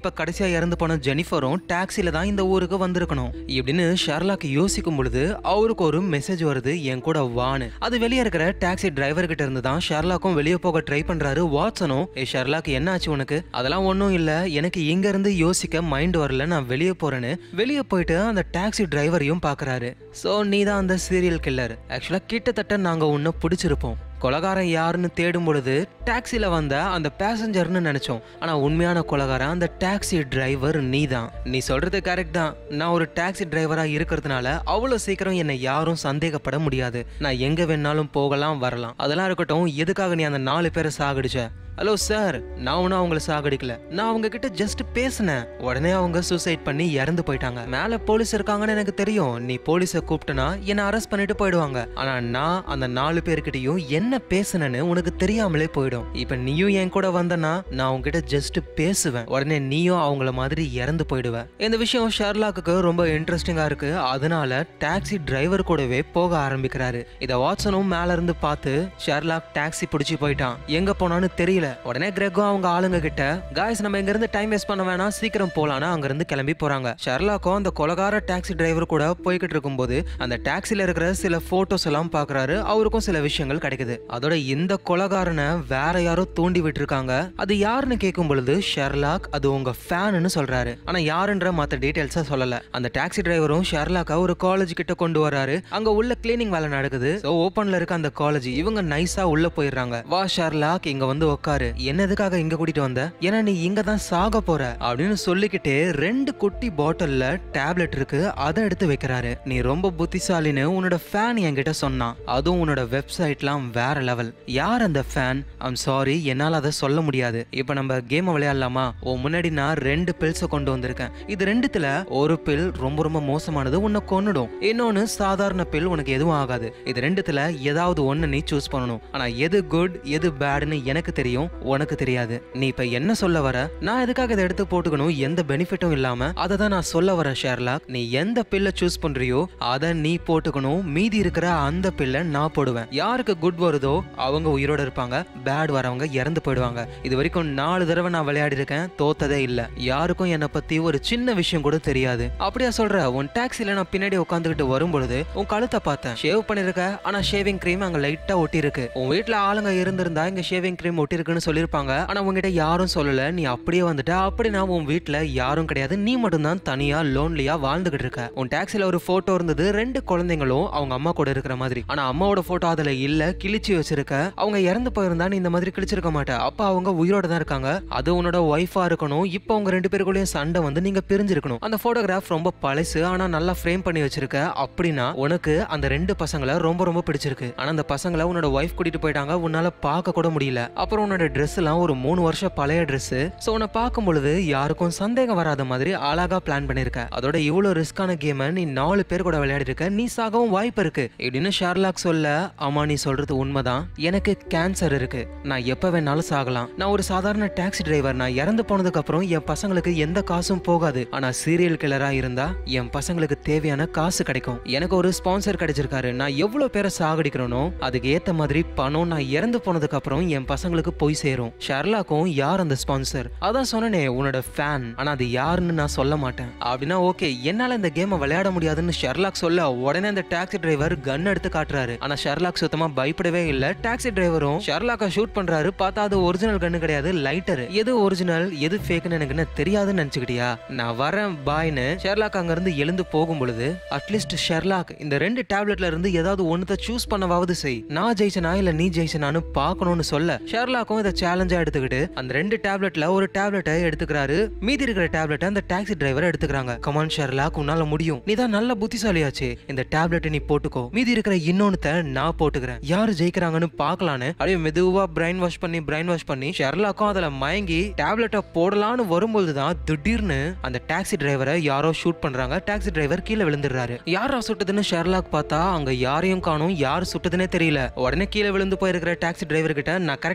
இப்ப கடைசியா இறந்து போன ஜெனிஃபரும் டாக்ஸில தான் இந்த ஊருக்கு வந்திருக்கணும் இப்படின்னு ஷெர்லாக் யோசிக்கும் பொழுது அவருக்கு ஒரு மெசேஜ் வருது என் கூட வான்னு அது வெளியே இருக்கிற டாக்ஸி டிரைவர் கிட்ட இருந்து தான் ஷெர்லாக்கும் வெளியே போக ட்ரை பண்றாரு வாட்சனும் ஏ ஷெர்லாக் என்ன ஆச்சு உனக்கு அதெல்லாம் ஒன்றும் இல்ல எனக்கு இங்க இருந்து யோசிக்க மைண்ட் வரல நான் வெளியே போறேன்னு வெளியே போயிட்டு அந்த டாக்ஸி டிரைவரையும் பாக்குறாரு சோ நீ தான் அந்த சீரியல் கில்லர் ஆக்சுவலா கிட்டத்தட்ட நாங்க உன்னை பிடிச்சிருப்போம் கொலகாரன் யாருன்னு தேடும் பொழுது டாக்ஸில வந்த அந்த பேசஞ்சர்னு நினைச்சோம் ஆனா உண்மையான கொலகாரன் அந்த டாக்ஸி டிரைவர் நீ தான் நீ சொல்றது கரெக்ட் தான் நான் ஒரு டாக்ஸி டிரைவரா இருக்கிறதுனால அவ்வளவு சீக்கிரம் என்னை யாரும் சந்தேகப்பட முடியாது நான் எங்க வேணாலும் போகலாம் வரலாம் அதெல்லாம் இருக்கட்டும் எதுக்காக நீ அந்த நாலு பேரை சாகடிச்ச ஹலோ சார் நான் ஒன்றும் அவங்கள சாகடிக்கல நான் அவங்க கிட்ட ஜஸ்ட் பேசினேன் உடனே அவங்க சூசைட் பண்ணி இறந்து போயிட்டாங்க மேல போலீஸ் இருக்காங்கன்னு எனக்கு தெரியும் நீ போலீஸை கூப்பிட்டனா என்னை அரெஸ்ட் பண்ணிட்டு போயிடுவாங்க ஆனா நான் அந்த நாலு பேர்கிட்டயும் என்ன பேசுனேன்னு உனக்கு தெரியாமலே போயிடும் இப்ப நீயும் என் கூட வந்தனா நான் உங்ககிட்ட ஜஸ்ட் பேசுவேன் உடனே நீயும் அவங்கள மாதிரி இறந்து போயிடுவ இந்த விஷயம் ஷெர்லாக்கு ரொம்ப இன்ட்ரெஸ்டிங்கா இருக்கு அதனால டாக்ஸி டிரைவர் கூடவே போக ஆரம்பிக்கிறாரு இத வாட்சனும் மேல இருந்து பார்த்து ஷெர்லாக் டாக்ஸி பிடிச்சி போயிட்டான் எங்க போனான்னு தெரியல உடனே கிரெக்கும் அவங்க ஆளுங்க கிட்ட காய்ஸ் நம்ம இங்க இருந்து டைம் வேஸ்ட் பண்ண வேணாம் சீக்கிரம் போலான்னு அங்க இருந்து கிளம்பி போறாங்க ஷெர்லாக்கும் அந்த கொலகார டாக்ஸி டிரைவர் கூட போய்கிட்டு இருக்கும்போது அந்த டாக்ஸில இருக்கிற சில போட்டோஸ் எல்லாம் பாக்குறாரு அவருக்கும் சில விஷயங்கள் கிடைக்குது அதோட இந்த கொலகாரனை வேற யாரோ தூண்டி விட்டுருக்காங்க அது யாருன்னு கேட்கும் பொழுது ஷெர்லாக் அது உங்க ஃபேன்னு சொல்றாரு ஆனா யாருன்ற மத்த டீடைல்ஸா சொல்லல அந்த டாக்ஸி டிரைவரும் ஷெர்லாக்கா ஒரு காலேஜ் கிட்ட கொண்டு வராரு அங்க உள்ள கிளீனிங் வேலை நடக்குது ஸோ ஓப்பன்ல இருக்க அந்த காலேஜ் இவங்க நைஸா உள்ள போயிடுறாங்க வா ஷெர்லாக் இங்க வந்து உட்காரு என்ன எதுக்காக இங்க கூட்டிட்டு வந்த ஏன்னா நீ இங்க தான் சாக போற அப்படின்னு சொல்லிக்கிட்டே ரெண்டு குட்டி பாட்டில்ல டேப்லெட் இருக்கு அதை எடுத்து வைக்கிறாரு நீ ரொம்ப புத்திசாலின்னு உன்னோட ஃபேன் என்கிட்ட சொன்னான் அதுவும் உன்னோட வெப்சைட்லாம் வேற லெவல் யார் அந்த ஃபேன் ஐம் சாரி என்னால அதை சொல்ல முடியாது இப்போ நம்ம கேம் விளையாடலாமா ஓ முன்னாடி நான் ரெண்டு பில்ஸை கொண்டு வந்திருக்கேன் இது ரெண்டுத்துல ஒரு பில் ரொம்ப ரொம்ப மோசமானது உன்னை கொன்னுடும் இன்னொன்னு சாதாரண பில் உனக்கு எதுவும் ஆகாது இது ரெண்டுத்துல ஏதாவது ஒன்னு நீ சூஸ் பண்ணணும் ஆனா எது குட் எது பேடுன்னு எனக்கு தெரியும் உனக்கு தெரியாது நீ இப்ப என்ன சொல்ல வர நான் எதுக்காக இதை எடுத்து போட்டுக்கணும் எந்த பெனிஃபிட்டும் இல்லாம அதை தான் நான் சொல்ல வரேன் ஷேர்லாக் நீ எந்த பில்லை சூஸ் பண்றியோ அதை நீ போட்டுக்கணும் மீதி இருக்கிற அந்த பில்லை நான் போடுவேன் யாருக்கு குட் வருதோ அவங்க உயிரோட இருப்பாங்க பேட் வரவங்க இறந்து போயிடுவாங்க இது வரைக்கும் நாலு தடவை நான் விளையாடி இருக்கேன் தோத்ததே இல்ல யாருக்கும் என்னை பத்தி ஒரு சின்ன விஷயம் கூட தெரியாது அப்படியா சொல்ற உன் டாக்ஸில நான் பின்னாடி உட்காந்துக்கிட்டு வரும்பொழுது உன் கழுத்தை பார்த்தேன் ஷேவ் பண்ணிருக்க ஆனா ஷேவிங் க்ரீம் அங்க லைட்டா ஒட்டி இருக்கு உன் வீட்ல ஆளுங்க இருந்திருந்தா இங்க ஷேவிங் க்ரீம் ஒட்டி இருக்குன்னு சொல்லிருப்பாங்க ஆனா உங்ககிட்ட யாரும் சொல்லல நீ அப்படியே வந்துட்ட அப்படின்னா உன் வீட்ல யாரும் கிடையாது நீ மட்டும்தான் தனியா லோன்லியா வாழ்ந்துகிட்டு இருக்க உன் டாக்ஸில ஒரு போட்டோ இருந்தது ரெண்டு குழந்தைங்களும் அவங்க அம்மா கூட இருக்கிற மாதிரி ஆனா அம்மாவோட போட்டோ அதுல இல்ல கிழிச்சு வச்சிருக்க அவங்க இறந்து போயிருந்தா நீ இந்த மாதிரி கிழிச்சிருக்க மாட்ட அப்ப அவங்க உயிரோட தான் இருக்காங்க அது உன்னோட ஒய்ஃபா இருக்கணும் இப்போ அவங்க ரெண்டு பேருக்குள்ளேயும் சண்டை வந்து நீங்க பிரிஞ்சிருக்கணும் அந்த போட்டோகிராஃப் ரொம்ப பழசு ஆனா நல்லா ஃப்ரேம் பண்ணி வச்சிருக்க அப்படின்னா உனக்கு அந்த ரெண்டு பசங்களை ரொம்ப ரொம்ப பிடிச்சிருக்கு ஆனா அந்த பசங்களை உன்னோட ஒய்ஃப் கூட்டிட்டு போயிட்டாங்க உன்னால பார்க்க கூட முடியல அப்புறம் உன்னோட ட்ரெஸ் எல்லாம் ஒரு மூணு வருஷம் பழைய ட்ரெஸ் சோ உன்னை பார்க்கும் பொழுது யாருக்கும் சந்தேகம் வராத மாதிரி அழகா பிளான் பண்ணிருக்க அதோட இவ்வளவு ரிஸ்கான கேமை நீ நாலு பேர் கூட விளையாடி இருக்க நீ சாகவும் வாய்ப்பு இருக்கு இப்படின்னு ஷார்லாக் சொல்ல ஆமா நீ சொல்றது உண்மைதான் எனக்கு கேன்சர் இருக்கு நான் எப்ப வேணாலும் சாகலாம் நான் ஒரு சாதாரண டாக்ஸி டிரைவர் நான் இறந்து போனதுக்கு அப்புறம் என் பசங்களுக்கு எந்த காசும் போகாது ஆனா சீரியல் கில்லரா இருந்தா என் பசங்களுக்கு தேவையான காசு கிடைக்கும் எனக்கு ஒரு ஸ்பான்சர் கிடைச்சிருக்காரு நான் எவ்வளவு பேரை சாகடிக்கிறேனோ அதுக்கு ஏத்த மாதிரி பணம் நான் இறந்து போனதுக்கு அப்புறம் என் பசங்களுக்கு போய் சேரும் ஷர்லாக்கும் யார் அந்த ஸ்பான்சர் அதான் சொன்னனே உன்னோட ஃபேன் ஆனா அது யாருன்னு நான் சொல்ல மாட்டேன் அப்படின்னா ஓகே என்னால இந்த கேமை விளையாட முடியாதுன்னு ஷெர்லாக் சொல்ல உடனே அந்த டாக்ஸி டிரைவர் கன் எடுத்து காட்டுறாரு ஆனா ஷெர்லாக் சுத்தமா பயப்படவே இல்ல டாக்ஸி டிரைவரும் ஷெர்லாக்கை ஷூட் பண்றாரு பார்த்தா அது ஒரிஜினல் கன்னு கிடையாது லைட்டர் எது ஒரிஜினல் எது ஃபேக்னு எனக்கு என்ன தெரியாதுன்னு நினைச்சுக்கிட்டியா நான் வரேன் பாய்னு ஷெர்லாக் அங்க இருந்து எழுந்து போகும் பொழுது அட்லீஸ்ட் ஷெர்லாக் இந்த ரெண்டு டேப்லெட்ல இருந்து ஏதாவது ஒன்னத்தை சூஸ் பண்ணவாவது செய் நான் ஜெயிச்சனா இல்ல நீ ஜெயிச்சனான்னு பார்க்கணும்னு சொல்ல ஷெர்லாக்கும் இதை சேலஞ்சா எடுத்துக்கிட்டு அந்த ரெண்டு டேப்லெட்ல ஒரு டேப்லெட்டை எடுத்துக்கிறாரு மீதி இருக்கிற டேப்லெட்டை அந்த டாக்ஸி டிரைவர் எடுத்துக்கிறாங்க கமான் ஷெர்லாக் உன்னால முடியும் நீ தான் நல்ல புத்திசாலியாச்சு இந்த டேப்லெட்டை நீ போட்டுக்கோ மீதி இருக்கிற இன்னொன்னுத்த நான் போட்டுக்கிறேன் யாரு ஜெயிக்கிறாங்கன்னு பார்க்கலான்னு அப்படியே மெதுவா பிரைன் வாஷ் பண்ணி பிரைன் வாஷ் பண்ணி ஷெர்லாக்கும் அதுல மயங்கி டேப்லெட்டை போடலான்னு வரும்போது தான் திடீர்னு அந்த டாக்ஸி டிரைவரை யாரோ ஷூட் பண்றாங்க டாக்ஸி டிரைவர் கீழே விழுந்துடுறாரு யாரா சுட்டதுன்னு ஷெர்லாக் பார்த்தா அங்க யாரையும் காணும் யார் சுட்டதுன்னே தெரியல உடனே கீழே விழுந்து போயிருக்கிற டாக்ஸி டிரைவர் கிட்ட நான் கரெக்டான பிள்ளை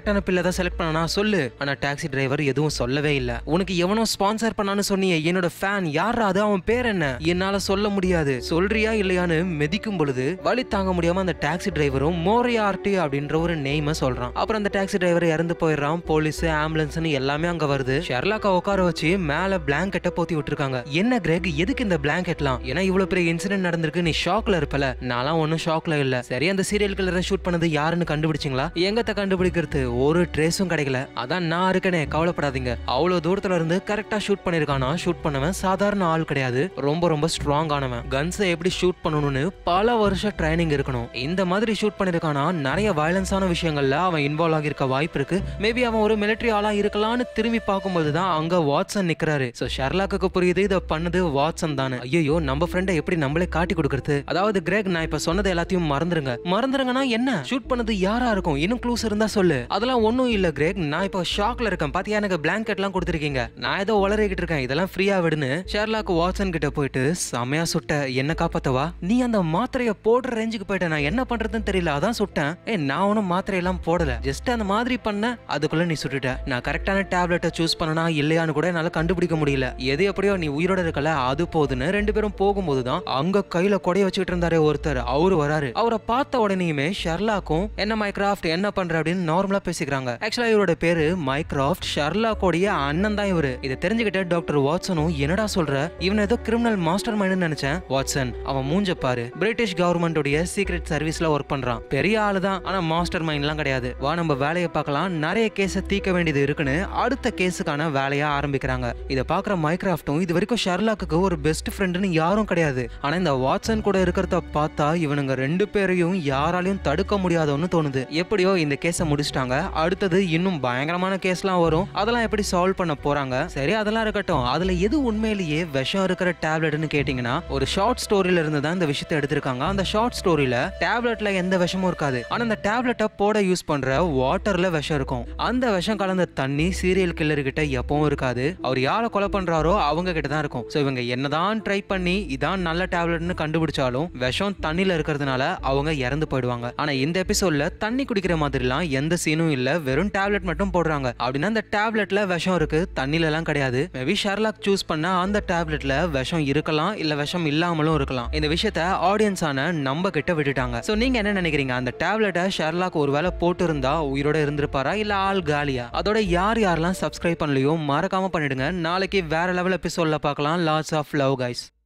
தான் செலக்ட் பண்ணனா சொல்லு ஆனா டாக்ஸி டிரைவர் எதுவும் சொல்லவே இல்ல உனக்கு எவனோ ஸ்பான்சர் பண்ணான்னு சொன்னியே என்னோட ஃபேன் யாரா அது அவன் பேர் என்ன என்னால சொல்ல முடியாது சொல்றியா இல்லையான்னு மிதிக்கும் பொழுது வழி தாங்க முடியாம அந்த டாக்ஸி டிரைவரும் மோரியார்டி அப்படின்ற ஒரு நெய்ம சொல்றான் அப்புறம் அந்த டாக்ஸி டிரைவர் இறந்து போயிடுறான் போலீஸ் ஆம்புலன்ஸ்னு எல்லாமே அங்க வருது ஷெர்லாக்கா உட்கார வச்சு மேல பிளாங்கெட்டை போத்தி விட்டுருக்காங்க என்ன கிரேக் எதுக்கு இந்த பிளாங்கெட்லாம் ஏன்னா இவ்வளவு பெரிய இன்சிடென்ட் நடந்திருக்கு நீ ஷாக்ல இருப்பல நான்லாம் ஒன்னும் ஷாக்ல இல்ல சரி அந்த சீரியல் கில்லரை ஷூட் பண்ணது யாருன்னு கண்டுபிடிச்சிங்களா எங்கத்த கண்டுபிடிக்கிறது ஒரு ட்ரேஸும் கிடைக்கல அதான் நான் இருக்கனே கவலைப்படாதீங்க அவ்வளவு தூரத்துல இருந்து கரெக்டா ஷூட் பண்ணிருக்கானா ஷூட் பண்ணவன் சாதாரண ஆள் கிடையாது ரொம்ப ரொம்ப ஸ்ட்ராங் ஆனவன் கன்ஸை எப்படி ஷூட் பண்ணணும்னு பல வருஷம் ட்ரைனிங் இருக்கணும் இந்த மாதிரி ஷூட் பண்ணிருக்கானா நிறைய வயலன்ஸான விஷயங்கள்ல அவன் இன்வால்வ் ஆகியிருக்க வாய்ப்பு இருக்கு மேபி அவன் ஒரு மிலிட்டரி ஆளா இருக்கலாம்னு திரும்பி பார்க்கும்போது தான் அங்க வாட்சன் நிக்கிறாரு சோ ஷெர்லாக்கு புரியுது இதை பண்ணது வாட்சன் தானே ஐயோ நம்ம ஃப்ரெண்டை எப்படி நம்மளே காட்டி கொடுக்கறது அதாவது கிரேக் நான் இப்ப சொன்னது எல்லாத்தையும் மறந்துருங்க மறந்துருங்கன்னா என்ன ஷூட் பண்ணது யாரா இருக்கும் இன்னும் க்ளூஸ் இருந்தா சொல்லு அதெல்லாம் ஒண்ணும் இல்ல கிரேக் நான் இப்போ ஷாக்ல இருக்கேன் பாத்தியா எனக்கு பிளாங்கெட் எல்லாம் கொடுத்துருக்கீங்க நான் ஏதோ உளறிக்கிட்டு இருக்கேன் இதெல்லாம் ஃப்ரீயா விடுன்னு ஷெர்லாக் வாட்சன் கிட்ட போயிட்டு செமையா சுட்ட என்ன காப்பாத்தவா நீ அந்த மாத்திரைய போடுற ரேஞ்சுக்கு போயிட்ட நான் என்ன பண்றதுன்னு தெரியல அதான் சுட்டேன் ஏ நான் ஒன்றும் மாத்திரையெல்லாம் போடல ஜஸ்ட் அந்த மாதிரி பண்ண அதுக்குள்ள நீ சுட்டுட்ட நான் கரெக்டான டேப்லெட்டை சூஸ் பண்ணனா இல்லையான்னு கூட என்னால கண்டுபிடிக்க முடியல எது எப்படியோ நீ உயிரோட இருக்கல அது போதுன்னு ரெண்டு பேரும் போகும்போது தான் அங்க கையில கொடைய வச்சுக்கிட்டு இருந்தாரே ஒருத்தர் அவரு வராரு அவரை பார்த்த உடனேயுமே ஷெர்லாக்கும் என்ன மைக்ராஃப்ட் என்ன பண்ற அப்படின்னு நார்மலா பேசிக்கிறாங்க ஆக்சுவலா இவரோட பேரு மைக்ராஃப்ட் ஷெர்லாக்கோடைய அண்ணன் தான் இவரு இதை தெரிஞ்சுக்கிட்ட டாக்டர் வாட்சனும் என்னடா சொல்ற இவன் ஏதோ கிரிமினல் மாஸ்டர் மைண்ட் நினைச்சேன் வாட்சன் அவன் மூஞ்ச பாரு பிரிட்டிஷ் கவர்மெண்டோடைய சீக்ரெட் சர்வீஸ்ல ஒர்க் பண்றான் பெரிய ஆளு தான் ஆனா மாஸ்டர் மைண்ட்லாம் கிடையாது வா நம்ம வேலையை பார்க்கலாம் நிறைய கேஸை தீர்க்க வேண்டியது இருக்குன்னு அடுத்த கேஸுக்கான வேலையா ஆரம்பிக்கிறாங்க இதை பாக்குற மைக்ராஃப்டும் இது வரைக்கும் ஷெர்லாக்கு ஒரு பெஸ்ட் ஃப்ரெண்டுன்னு யாரும் கிடையாது ஆனா இந்த வாட்சன் கூட இருக்கிறத பார்த்தா இவனுங்க ரெண்டு பேரையும் யாராலையும் தடுக்க முடியாதோன்னு தோணுது எப்படியோ இந்த கேஸை முடிச்சிட்டாங்க அடுத்தது இன்னும் பயங்கரமான கேஸ்லாம் வரும் அதெல்லாம் எப்படி சால்வ் பண்ண போறாங்க சரி அதெல்லாம் இருக்கட்டும் அதுல எது உண்மையிலேயே விஷம் இருக்கிற டேப்லெட்னு கேட்டீங்கன்னா ஒரு ஷார்ட் ஸ்டோரியில இருந்து தான் இந்த விஷயத்தை எடுத்திருக்காங்க அந்த ஷார்ட் ஸ்டோரியில டேப்லெட்ல எந்த விஷமும் இருக்காது ஆனா அந்த டேப்லெட்டை போட யூஸ் பண்ற வாட்டர்ல விஷம் இருக்கும் அந்த விஷம் கலந்த தண்ணி சீரியல் கில்லர் கிட்ட எப்பவும் இருக்காது அவர் யாரை கொலை பண்றாரோ அவங்க கிட்ட தான் இருக்கும் ஸோ இவங்க என்னதான் ட்ரை பண்ணி இதான் நல்ல டேப்லெட்னு கண்டுபிடிச்சாலும் விஷம் தண்ணியில இருக்கிறதுனால அவங்க இறந்து போயிடுவாங்க ஆனா இந்த எபிசோட்ல தண்ணி குடிக்கிற மாதிரிலாம் எந்த சீனும் இல்ல வெறும் டேப்லெட் மட்டும் போடுறாங்க அப்படின்னா அந்த டேப்லெட்ல விஷம் இருக்கு தண்ணில எல்லாம் கிடையாது மேபி ஷெர்லாக் சூஸ் பண்ண அந்த டேப்லெட்ல விஷம் இருக்கலாம் இல்ல விஷம் இல்லாமலும் இருக்கலாம் இந்த விஷயத்த ஆடியன்ஸான நம்ம கிட்ட விட்டுட்டாங்க சோ நீங்க என்ன நினைக்கிறீங்க அந்த டேப்லெட்டை ஷெர்லாக் ஒருவேளை போட்டு இருந்தா உயிரோட இருந்திருப்பாரா இல்ல ஆள் காலியா அதோட யார் யாரெல்லாம் சப்ஸ்கிரைப் பண்ணலையோ மறக்காம பண்ணிடுங்க நாளைக்கு வேற லெவல் எபிசோட்ல பார்க்கலாம் லாட்ஸ் ஆஃப் லவ் கைஸ்